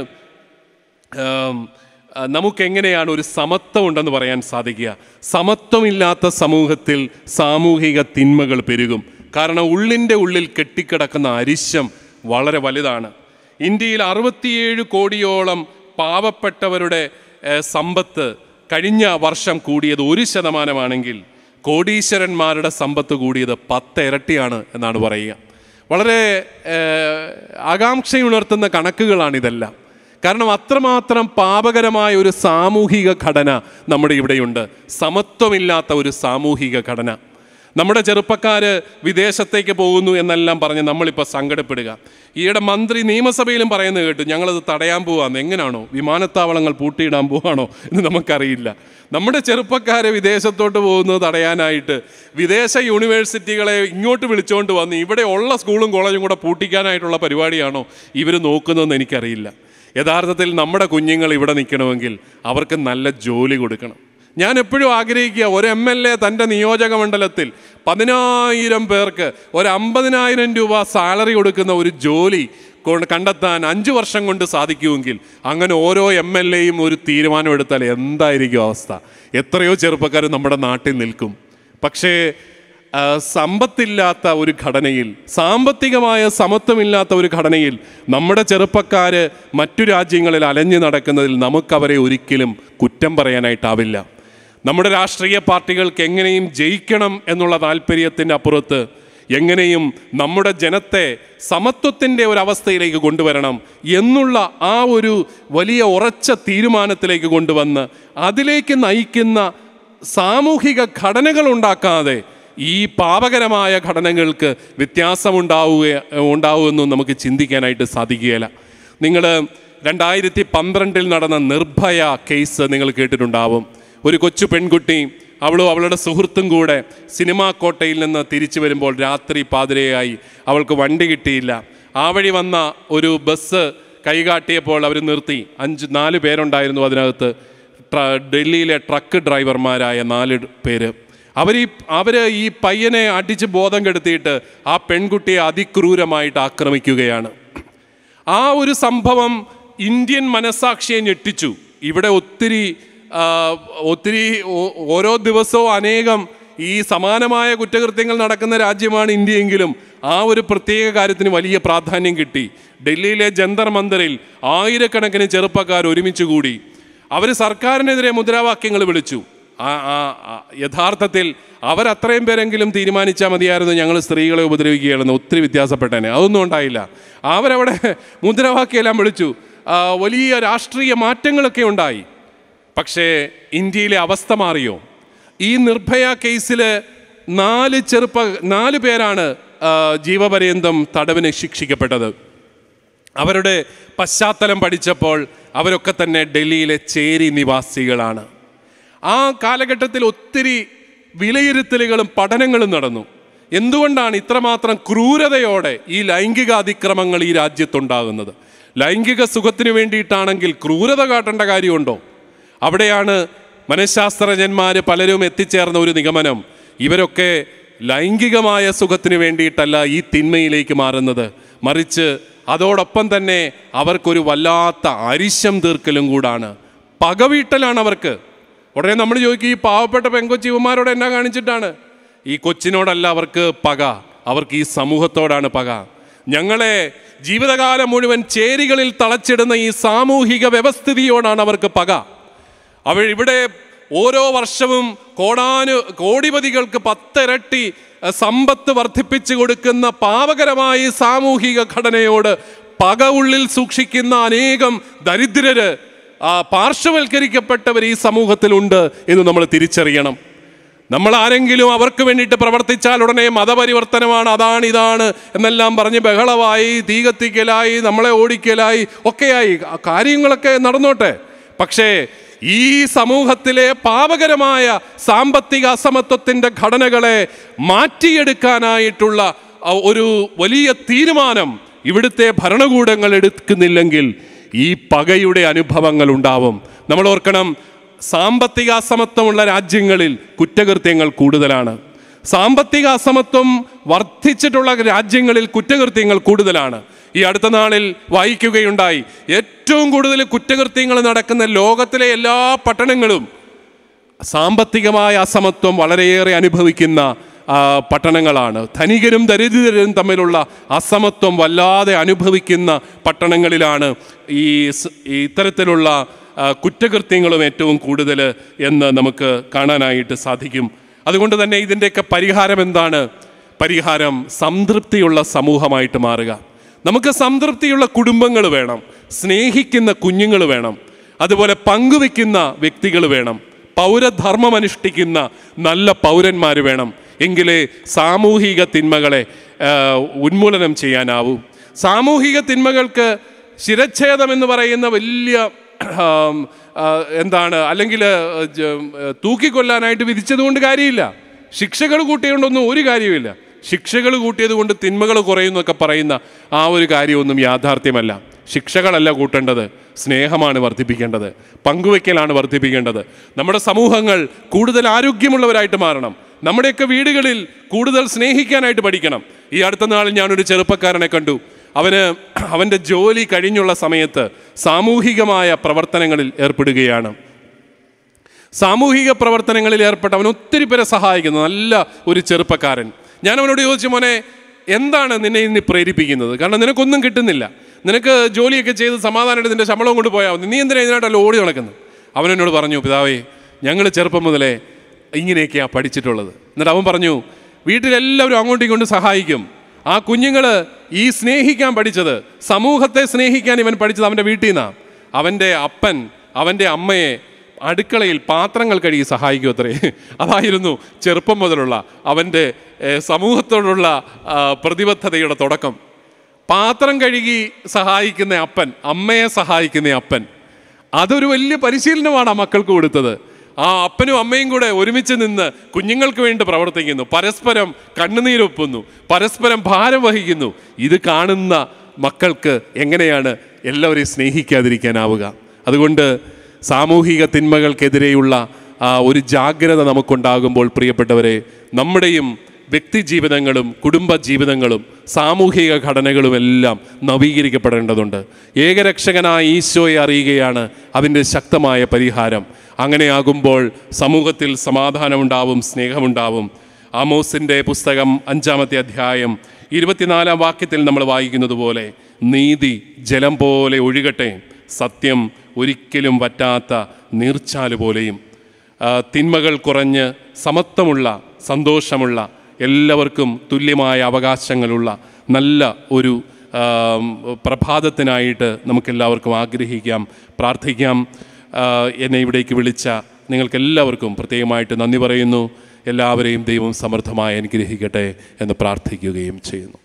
ആം, ആ, നമുക്കെങ്ങനെയാണ് ഒരു സമത്വം ഉണ്ടെന്ന് പറയാൻ സാധിക്കുക സമത്വമില്ലാത്ത സമൂഹത്തിൽ സാമൂഹിക തിന്മകൾ പെരുകും കാരണം ഉള്ളിൻ്റെ ഉള്ളിൽ കെട്ടിക്കിടക്കുന്ന അരിശം വളരെ വലുതാണ് ഇന്ത്യയിൽ അറുപത്തിയേഴ് കോടിയോളം പാവപ്പെട്ടവരുടെ ഏ, സമ്പത്ത് കഴിഞ്ഞ വർഷം കൂടിയത് ഒരു ശതമാനമാണെങ്കിൽ കോടീശ്വരന്മാരുടെ സമ്പത്ത് കൂടിയത് പത്ത് ഇരട്ടിയാണ് എന്നാണ് പറയുക വളരെ ഏഹ്, ആകാംക്ഷയുണർത്തുന്ന കണക്കുകളാണിതെല്ലാം കാരണം അത്രമാത്രം പാപകരമായ ഒരു സാമൂഹിക ഘടന നമ്മുടെ ഇവിടെയുണ്ട് സമത്വമില്ലാത്ത ഒരു സാമൂഹിക ഘടന നമ്മുടെ ചെറുപ്പക്കാർ വിദേശത്തേക്ക് പോകുന്നു എന്നെല്ലാം പറഞ്ഞ് നമ്മളിപ്പോൾ സങ്കടപ്പെടുക ഈയിടെ മന്ത്രി നിയമസഭയിലും പറയുന്നത് കേട്ടു ഞങ്ങളത് തടയാൻ പോവാന്ന് എങ്ങനെയാണോ വിമാനത്താവളങ്ങൾ പൂട്ടിയിടാൻ പോവാണോ എന്ന് നമുക്കറിയില്ല നമ്മുടെ ചെറുപ്പക്കാരെ വിദേശത്തോട്ട് പോകുന്നത് തടയാനായിട്ട് വിദേശ യൂണിവേഴ്സിറ്റികളെ ഇങ്ങോട്ട് വിളിച്ചുകൊണ്ട് വന്ന് ഇവിടെ ഉള്ള സ്കൂളും കോളേജും കൂടെ പൂട്ടിക്കാനായിട്ടുള്ള പരിപാടിയാണോ ഇവർ നോക്കുന്നതെന്ന് എനിക്കറിയില്ല യഥാർത്ഥത്തിൽ നമ്മുടെ കുഞ്ഞുങ്ങൾ ഇവിടെ നിൽക്കണമെങ്കിൽ അവർക്ക് നല്ല ജോലി കൊടുക്കണം ഞാൻ എപ്പോഴും ആഗ്രഹിക്കുക ഒരു എം എൽ എ തൻ്റെ നിയോജക മണ്ഡലത്തിൽ പതിനായിരം പേർക്ക് ഒരു അമ്പതിനായിരം രൂപ സാലറി കൊടുക്കുന്ന ഒരു ജോലി കൊണ്ട് കണ്ടെത്താൻ അഞ്ച് വർഷം കൊണ്ട് സാധിക്കുമെങ്കിൽ അങ്ങനെ ഓരോ എം എൽ എയും ഒരു തീരുമാനമെടുത്താൽ എന്തായിരിക്കും അവസ്ഥ എത്രയോ ചെറുപ്പക്കാർ നമ്മുടെ നാട്ടിൽ നിൽക്കും പക്ഷേ ആ, സമ്പത്തില്ലാത്ത ഒരു ഘടനയിൽ സാമ്പത്തികമായ സമത്വമില്ലാത്ത ഒരു ഘടനയിൽ നമ്മുടെ ചെറുപ്പക്കാർ മറ്റു രാജ്യങ്ങളിൽ അലഞ്ഞു നടക്കുന്നതിൽ നമുക്കവരെ ഒരിക്കലും കുറ്റം പറയാനായിട്ടാവില്ല നമ്മുടെ രാഷ്ട്രീയ പാർട്ടികൾക്ക് എങ്ങനെയും ജയിക്കണം എന്നുള്ള താല്പര്യത്തിൻ്റെ അപ്പുറത്ത് എങ്ങനെയും നമ്മുടെ ജനത്തെ സമത്വത്തിൻ്റെ ഒരു അവസ്ഥയിലേക്ക് കൊണ്ടുവരണം എന്നുള്ള ആ ഒരു വലിയ ഉറച്ച തീരുമാനത്തിലേക്ക് കൊണ്ടുവന്ന് അതിലേക്ക് നയിക്കുന്ന സാമൂഹിക ഘടനകൾ ഉണ്ടാക്കാതെ ഈ പാപകരമായ ഘടനകൾക്ക് വ്യത്യാസമുണ്ടാവുക ഉണ്ടാവുമെന്നും നമുക്ക് ചിന്തിക്കാനായിട്ട് സാധിക്കുകയില്ല നിങ്ങൾ രണ്ടായിരത്തി പന്ത്രണ്ടിൽ നടന്ന നിർഭയ കേസ് നിങ്ങൾ കേട്ടിട്ടുണ്ടാവും ഒരു കൊച്ചു പെൺകുട്ടി അവളും അവളുടെ സുഹൃത്തും കൂടെ സിനിമാ കോട്ടയിൽ നിന്ന് തിരിച്ചു വരുമ്പോൾ രാത്രി പാതിരയായി അവൾക്ക് വണ്ടി കിട്ടിയില്ല ആ വഴി വന്ന ഒരു ബസ് കൈകാട്ടിയപ്പോൾ അവർ നിർത്തി അഞ്ച് നാല് പേരുണ്ടായിരുന്നു അതിനകത്ത് ട്ര- ഡൽഹിയിലെ ട്രക്ക് ഡ്രൈവർമാരായ നാല് പേര് അവർ ഈ അവർ ഈ പയ്യനെ അടിച്ച് ബോധം കെടുത്തിയിട്ട് ആ പെൺകുട്ടിയെ അതിക്രൂരമായിട്ട് ആക്രമിക്കുകയാണ് ആ ഒരു സംഭവം ഇന്ത്യൻ മനസാക്ഷിയെ ഞെട്ടിച്ചു ഇവിടെ ഒത്തിരി ആ, ഒത്തിരി ഓ- ഓരോ ദിവസവും അനേകം ഈ സമാനമായ കുറ്റകൃത്യങ്ങൾ നടക്കുന്ന രാജ്യമാണ് ഇന്ത്യയെങ്കിലും ആ ഒരു പ്രത്യേക കാര്യത്തിന് വലിയ പ്രാധാന്യം കിട്ടി ഡൽഹിയിലെ ജന്തർ മന്ദറിൽ ആയിരക്കണക്കിന് ചെറുപ്പക്കാർ ഒരുമിച്ച് കൂടി അവർ സർക്കാരിനെതിരെ മുദ്രാവാക്യങ്ങൾ വിളിച്ചു ആ ആ ആ, യഥാർത്ഥത്തിൽ അവരത്രയും പേരെങ്കിലും തീരുമാനിച്ചാൽ മതിയായിരുന്നു ഞങ്ങൾ സ്ത്രീകളെ ഉപദ്രവിക്കുകയാണെന്ന് ഒത്തിരി വ്യത്യാസപ്പെട്ടേനെ അതൊന്നും ഉണ്ടായില്ല അവരവിടെ മുദ്രാവാക്യമെല്ലാം വിളിച്ചു ആ, വലിയ രാഷ്ട്രീയ മാറ്റങ്ങളൊക്കെ ഉണ്ടായി പക്ഷേ ഇന്ത്യയിലെ അവസ്ഥ മാറിയോ ഈ നിർഭയ കേസിൽ നാല് ചെറുപ്പ നാല് പേരാണ് ആ, ജീവപര്യന്തം തടവിന് ശിക്ഷിക്കപ്പെട്ടത് അവരുടെ പശ്ചാത്തലം പഠിച്ചപ്പോൾ അവരൊക്കെ തന്നെ ഡൽഹിയിലെ ചേരി നിവാസികളാണ് ആ കാലഘട്ടത്തിൽ ഒത്തിരി വിലയിരുത്തലുകളും പഠനങ്ങളും നടന്നു എന്തുകൊണ്ടാണ് ഇത്രമാത്രം ക്രൂരതയോടെ ഈ ലൈംഗിക അതിക്രമങ്ങൾ ഈ രാജ്യത്തുണ്ടാകുന്നത് ലൈംഗിക സുഖത്തിന് വേണ്ടിയിട്ടാണെങ്കിൽ ക്രൂരത കാട്ടേണ്ട കാര്യമുണ്ടോ അവിടെയാണ് മനഃശാസ്ത്രജ്ഞന്മാർ പലരും എത്തിച്ചേർന്ന ഒരു നിഗമനം ഇവരൊക്കെ ലൈംഗികമായ സുഖത്തിന് വേണ്ടിയിട്ടല്ല ഈ തിന്മയിലേക്ക് മാറുന്നത് മറിച്ച് അതോടൊപ്പം തന്നെ അവർക്കൊരു വല്ലാത്ത അരിശം തീർക്കലും കൂടാണ് പകവീട്ടലാണ് അവർക്ക് ഉടനെ നമ്മൾ ചോദിക്കും ഈ പാവപ്പെട്ട പെങ്കൊച്ചി ഇവന്മാരോട് എന്നാ കാണിച്ചിട്ടാണ് ഈ കൊച്ചിനോടല്ല അവർക്ക് പക അവർക്ക് ഈ സമൂഹത്തോടാണ് പക ഞങ്ങളെ ജീവിതകാലം മുഴുവൻ ചേരികളിൽ തളച്ചിടുന്ന ഈ സാമൂഹിക വ്യവസ്ഥിതിയോടാണ് അവർക്ക് പക അവർ ഇവിടെ ഓരോ വർഷവും കോടാനു കോടിപതികൾക്ക് പത്തിരട്ടി അഹ്, സമ്പത്ത് വർദ്ധിപ്പിച്ചു കൊടുക്കുന്ന പാവകരമായ ഈ സാമൂഹിക ഘടനയോട് പക ഉള്ളിൽ സൂക്ഷിക്കുന്ന അനേകം ദരിദ്രര് ആ പാർശ്വവൽക്കരിക്കപ്പെട്ടവർ ഈ സമൂഹത്തിലുണ്ട് എന്ന് നമ്മൾ തിരിച്ചറിയണം നമ്മൾ ആരെങ്കിലും അവർക്ക് വേണ്ടിയിട്ട് പ്രവർത്തിച്ചാൽ ഉടനെ മതപരിവർത്തനമാണ് അതാണ് ഇതാണ് എന്നെല്ലാം പറഞ്ഞ് ബഹളമായി തീ കത്തിക്കലായി നമ്മളെ ഓടിക്കലായി ഒക്കെയായി ആ കാര്യങ്ങളൊക്കെ നടന്നോട്ടെ പക്ഷേ ഈ സമൂഹത്തിലെ പാപകരമായ സാമ്പത്തിക അസമത്വത്തിൻ്റെ ഘടനകളെ മാറ്റിയെടുക്കാനായിട്ടുള്ള ആ ഒരു വലിയ തീരുമാനം ഇവിടുത്തെ ഭരണകൂടങ്ങൾ എടുക്കുന്നില്ലെങ്കിൽ ഈ പകയുടെ അനുഭവങ്ങൾ ഉണ്ടാവും നമ്മൾ ഓർക്കണം സാമ്പത്തിക അസമത്വമുള്ള രാജ്യങ്ങളിൽ കുറ്റകൃത്യങ്ങൾ കൂടുതലാണ് സാമ്പത്തിക അസമത്വം വർദ്ധിച്ചിട്ടുള്ള രാജ്യങ്ങളിൽ കുറ്റകൃത്യങ്ങൾ കൂടുതലാണ് ഈ അടുത്ത നാളിൽ വായിക്കുകയുണ്ടായി ഏറ്റവും കൂടുതൽ കുറ്റകൃത്യങ്ങൾ നടക്കുന്ന ലോകത്തിലെ എല്ലാ പട്ടണങ്ങളും സാമ്പത്തികമായ അസമത്വം വളരെയേറെ അനുഭവിക്കുന്ന ആ, പട്ടണങ്ങളാണ് ധനികരും ദരിദ്രരും തമ്മിലുള്ള അസമത്വം വല്ലാതെ അനുഭവിക്കുന്ന പട്ടണങ്ങളിലാണ് ഈ സ്- ഈ ഇത്തരത്തിലുള്ള ആ, കുറ്റകൃത്യങ്ങളും ഏറ്റവും കൂടുതൽ എന്ന് നമുക്ക് കാണാനായിട്ട് സാധിക്കും അതുകൊണ്ട് തന്നെ ഇതിൻ്റെയൊക്കെ പരിഹാരം എന്താണ് പരിഹാരം സംതൃപ്തിയുള്ള സമൂഹമായിട്ട് മാറുക നമുക്ക് സംതൃപ്തിയുള്ള കുടുംബങ്ങൾ വേണം സ്നേഹിക്കുന്ന കുഞ്ഞുങ്ങൾ വേണം അതുപോലെ പങ്കുവെക്കുന്ന വ്യക്തികൾ വേണം പൗരധർമ്മം അനുഷ്ഠിക്കുന്ന നല്ല പൗരന്മാർ വേണം എങ്കിലേ സാമൂഹിക തിന്മകളെ ആ, ഉന്മൂലനം ചെയ്യാനാവൂ സാമൂഹിക തിന്മകൾക്ക് ശിരച്ഛേദം എന്ന് പറയുന്ന വലിയ ആം, ആ, എന്താണ് അല്ലെങ്കിൽ തൂക്കിക്കൊല്ലാനായിട്ട് വിധിച്ചതുകൊണ്ട് കാര്യമില്ല ശിക്ഷകൾ കൂട്ടിയതുകൊണ്ടൊന്നും ഒരു കാര്യമില്ല ശിക്ഷകൾ കൂട്ടിയത് കൊണ്ട് തിന്മകൾ കുറയുന്നൊക്കെ പറയുന്ന ആ ഒരു കാര്യമൊന്നും യാഥാർത്ഥ്യമല്ല ശിക്ഷകളല്ല കൂട്ടേണ്ടത് സ്നേഹമാണ് വർദ്ധിപ്പിക്കേണ്ടത് പങ്കുവെക്കലാണ് വർദ്ധിപ്പിക്കേണ്ടത് നമ്മുടെ സമൂഹങ്ങൾ കൂടുതൽ ആരോഗ്യമുള്ളവരായിട്ട് മാറണം നമ്മുടെയൊക്കെ വീടുകളിൽ കൂടുതൽ സ്നേഹിക്കാനായിട്ട് പഠിക്കണം ഈ അടുത്ത നാളിൽ ഞാനൊരു ചെറുപ്പക്കാരനെ കണ്ടു അവന് അവൻ്റെ ജോലി കഴിഞ്ഞുള്ള സമയത്ത് സാമൂഹികമായ പ്രവർത്തനങ്ങളിൽ ഏർപ്പെടുകയാണ് സാമൂഹിക പ്രവർത്തനങ്ങളിൽ ഏർപ്പെട്ട അവൻ ഒത്തിരി പേരെ സഹായിക്കുന്നു നല്ല ഒരു ചെറുപ്പക്കാരൻ ഞാൻ അവനോട് ചോദിച്ചു മോനെ എന്താണ് നിന്നെ ഇന്ന് പ്രേരിപ്പിക്കുന്നത് കാരണം നിനക്കൊന്നും കിട്ടുന്നില്ല നിനക്ക് ജോലിയൊക്കെ ചെയ്ത് സമാധാനമായിട്ട് നിന്റെ ശമ്പളം കൊണ്ട് പോയാൽ മതി നീ എന്തിനാ ഇതിനായിട്ടല്ല ഓടി നടക്കുന്നത് അവൻ എന്നോട് പറഞ്ഞു പിതാവേ ഞങ്ങൾ ചെറുപ്പം മുതലേ ഇങ്ങനെയൊക്കെയാണ് പഠിച്ചിട്ടുള്ളത് എന്നിട്ട് അവൻ പറഞ്ഞു വീട്ടിലെല്ലാവരും അങ്ങോട്ടും ഇങ്ങോട്ടും സഹായിക്കും ആ കുഞ്ഞുങ്ങൾ ഈ സ്നേഹിക്കാൻ പഠിച്ചത് സമൂഹത്തെ സ്നേഹിക്കാൻ ഇവൻ പഠിച്ചത് അവൻ്റെ വീട്ടിൽ നിന്നാണ് അവൻ്റെ അപ്പൻ അവൻ്റെ അമ്മയെ അടുക്കളയിൽ പാത്രങ്ങൾ കഴുകി സഹായിക്കും അത്രേ അതായിരുന്നു ചെറുപ്പം മുതലുള്ള അവൻ്റെ ഏഹ്, സമൂഹത്തോടുള്ള ആ, പ്രതിബദ്ധതയുടെ തുടക്കം പാത്രം കഴുകി സഹായിക്കുന്ന അപ്പൻ അമ്മയെ സഹായിക്കുന്ന അപ്പൻ അതൊരു വലിയ പരിശീലനമാണ് ആ മക്കൾക്ക് കൊടുത്തത് ആ അപ്പനും അമ്മയും കൂടെ ഒരുമിച്ച് നിന്ന് കുഞ്ഞുങ്ങൾക്ക് വേണ്ടി പ്രവർത്തിക്കുന്നു പരസ്പരം കണ്ണുനീരൊപ്പുന്നു പരസ്പരം ഭാരം വഹിക്കുന്നു ഇത് കാണുന്ന മക്കൾക്ക് എങ്ങനെയാണ് എല്ലാവരെയും സ്നേഹിക്കാതിരിക്കാനാവുക അതുകൊണ്ട് സാമൂഹിക തിന്മകൾക്കെതിരെയുള്ള ആ ഒരു ജാഗ്രത നമുക്കുണ്ടാകുമ്പോൾ പ്രിയപ്പെട്ടവരെ നമ്മുടെയും വ്യക്തി ജീവിതങ്ങളും കുടുംബ ജീവിതങ്ങളും സാമൂഹിക ഘടനകളുമെല്ലാം നവീകരിക്കപ്പെടേണ്ടതുണ്ട് ഏകരക്ഷകനായ ഈശോയെ അറിയുകയാണ് അതിൻ്റെ ശക്തമായ പരിഹാരം അങ്ങനെയാകുമ്പോൾ സമൂഹത്തിൽ സമാധാനമുണ്ടാവും സ്നേഹമുണ്ടാവും ആമോസിൻ്റെ പുസ്തകം അഞ്ചാമത്തെ അധ്യായം ഇരുപത്തിനാലാം വാക്യത്തിൽ നമ്മൾ വായിക്കുന്നത് പോലെ നീതി ജലം പോലെ ഒഴുകട്ടെ സത്യം ഒരിക്കലും വറ്റാത്ത നീർച്ചാല് പോലെയും ആ, തിന്മകൾ കുറഞ്ഞ് സമത്വമുള്ള സന്തോഷമുള്ള എല്ലാവർക്കും തുല്യമായ അവകാശങ്ങളുള്ള നല്ല ഒരു ആം, പ്രഭാതത്തിനായിട്ട് നമുക്കെല്ലാവർക്കും ആഗ്രഹിക്കാം പ്രാർത്ഥിക്കാം ആ, എന്നെ ഇവിടേക്ക് വിളിച്ച നിങ്ങൾക്കെല്ലാവർക്കും പ്രത്യേകമായിട്ട് നന്ദി പറയുന്നു എല്ലാവരെയും ദൈവം സമൃദ്ധമായി അനുഗ്രഹിക്കട്ടെ എന്ന് പ്രാർത്ഥിക്കുകയും ചെയ്യുന്നു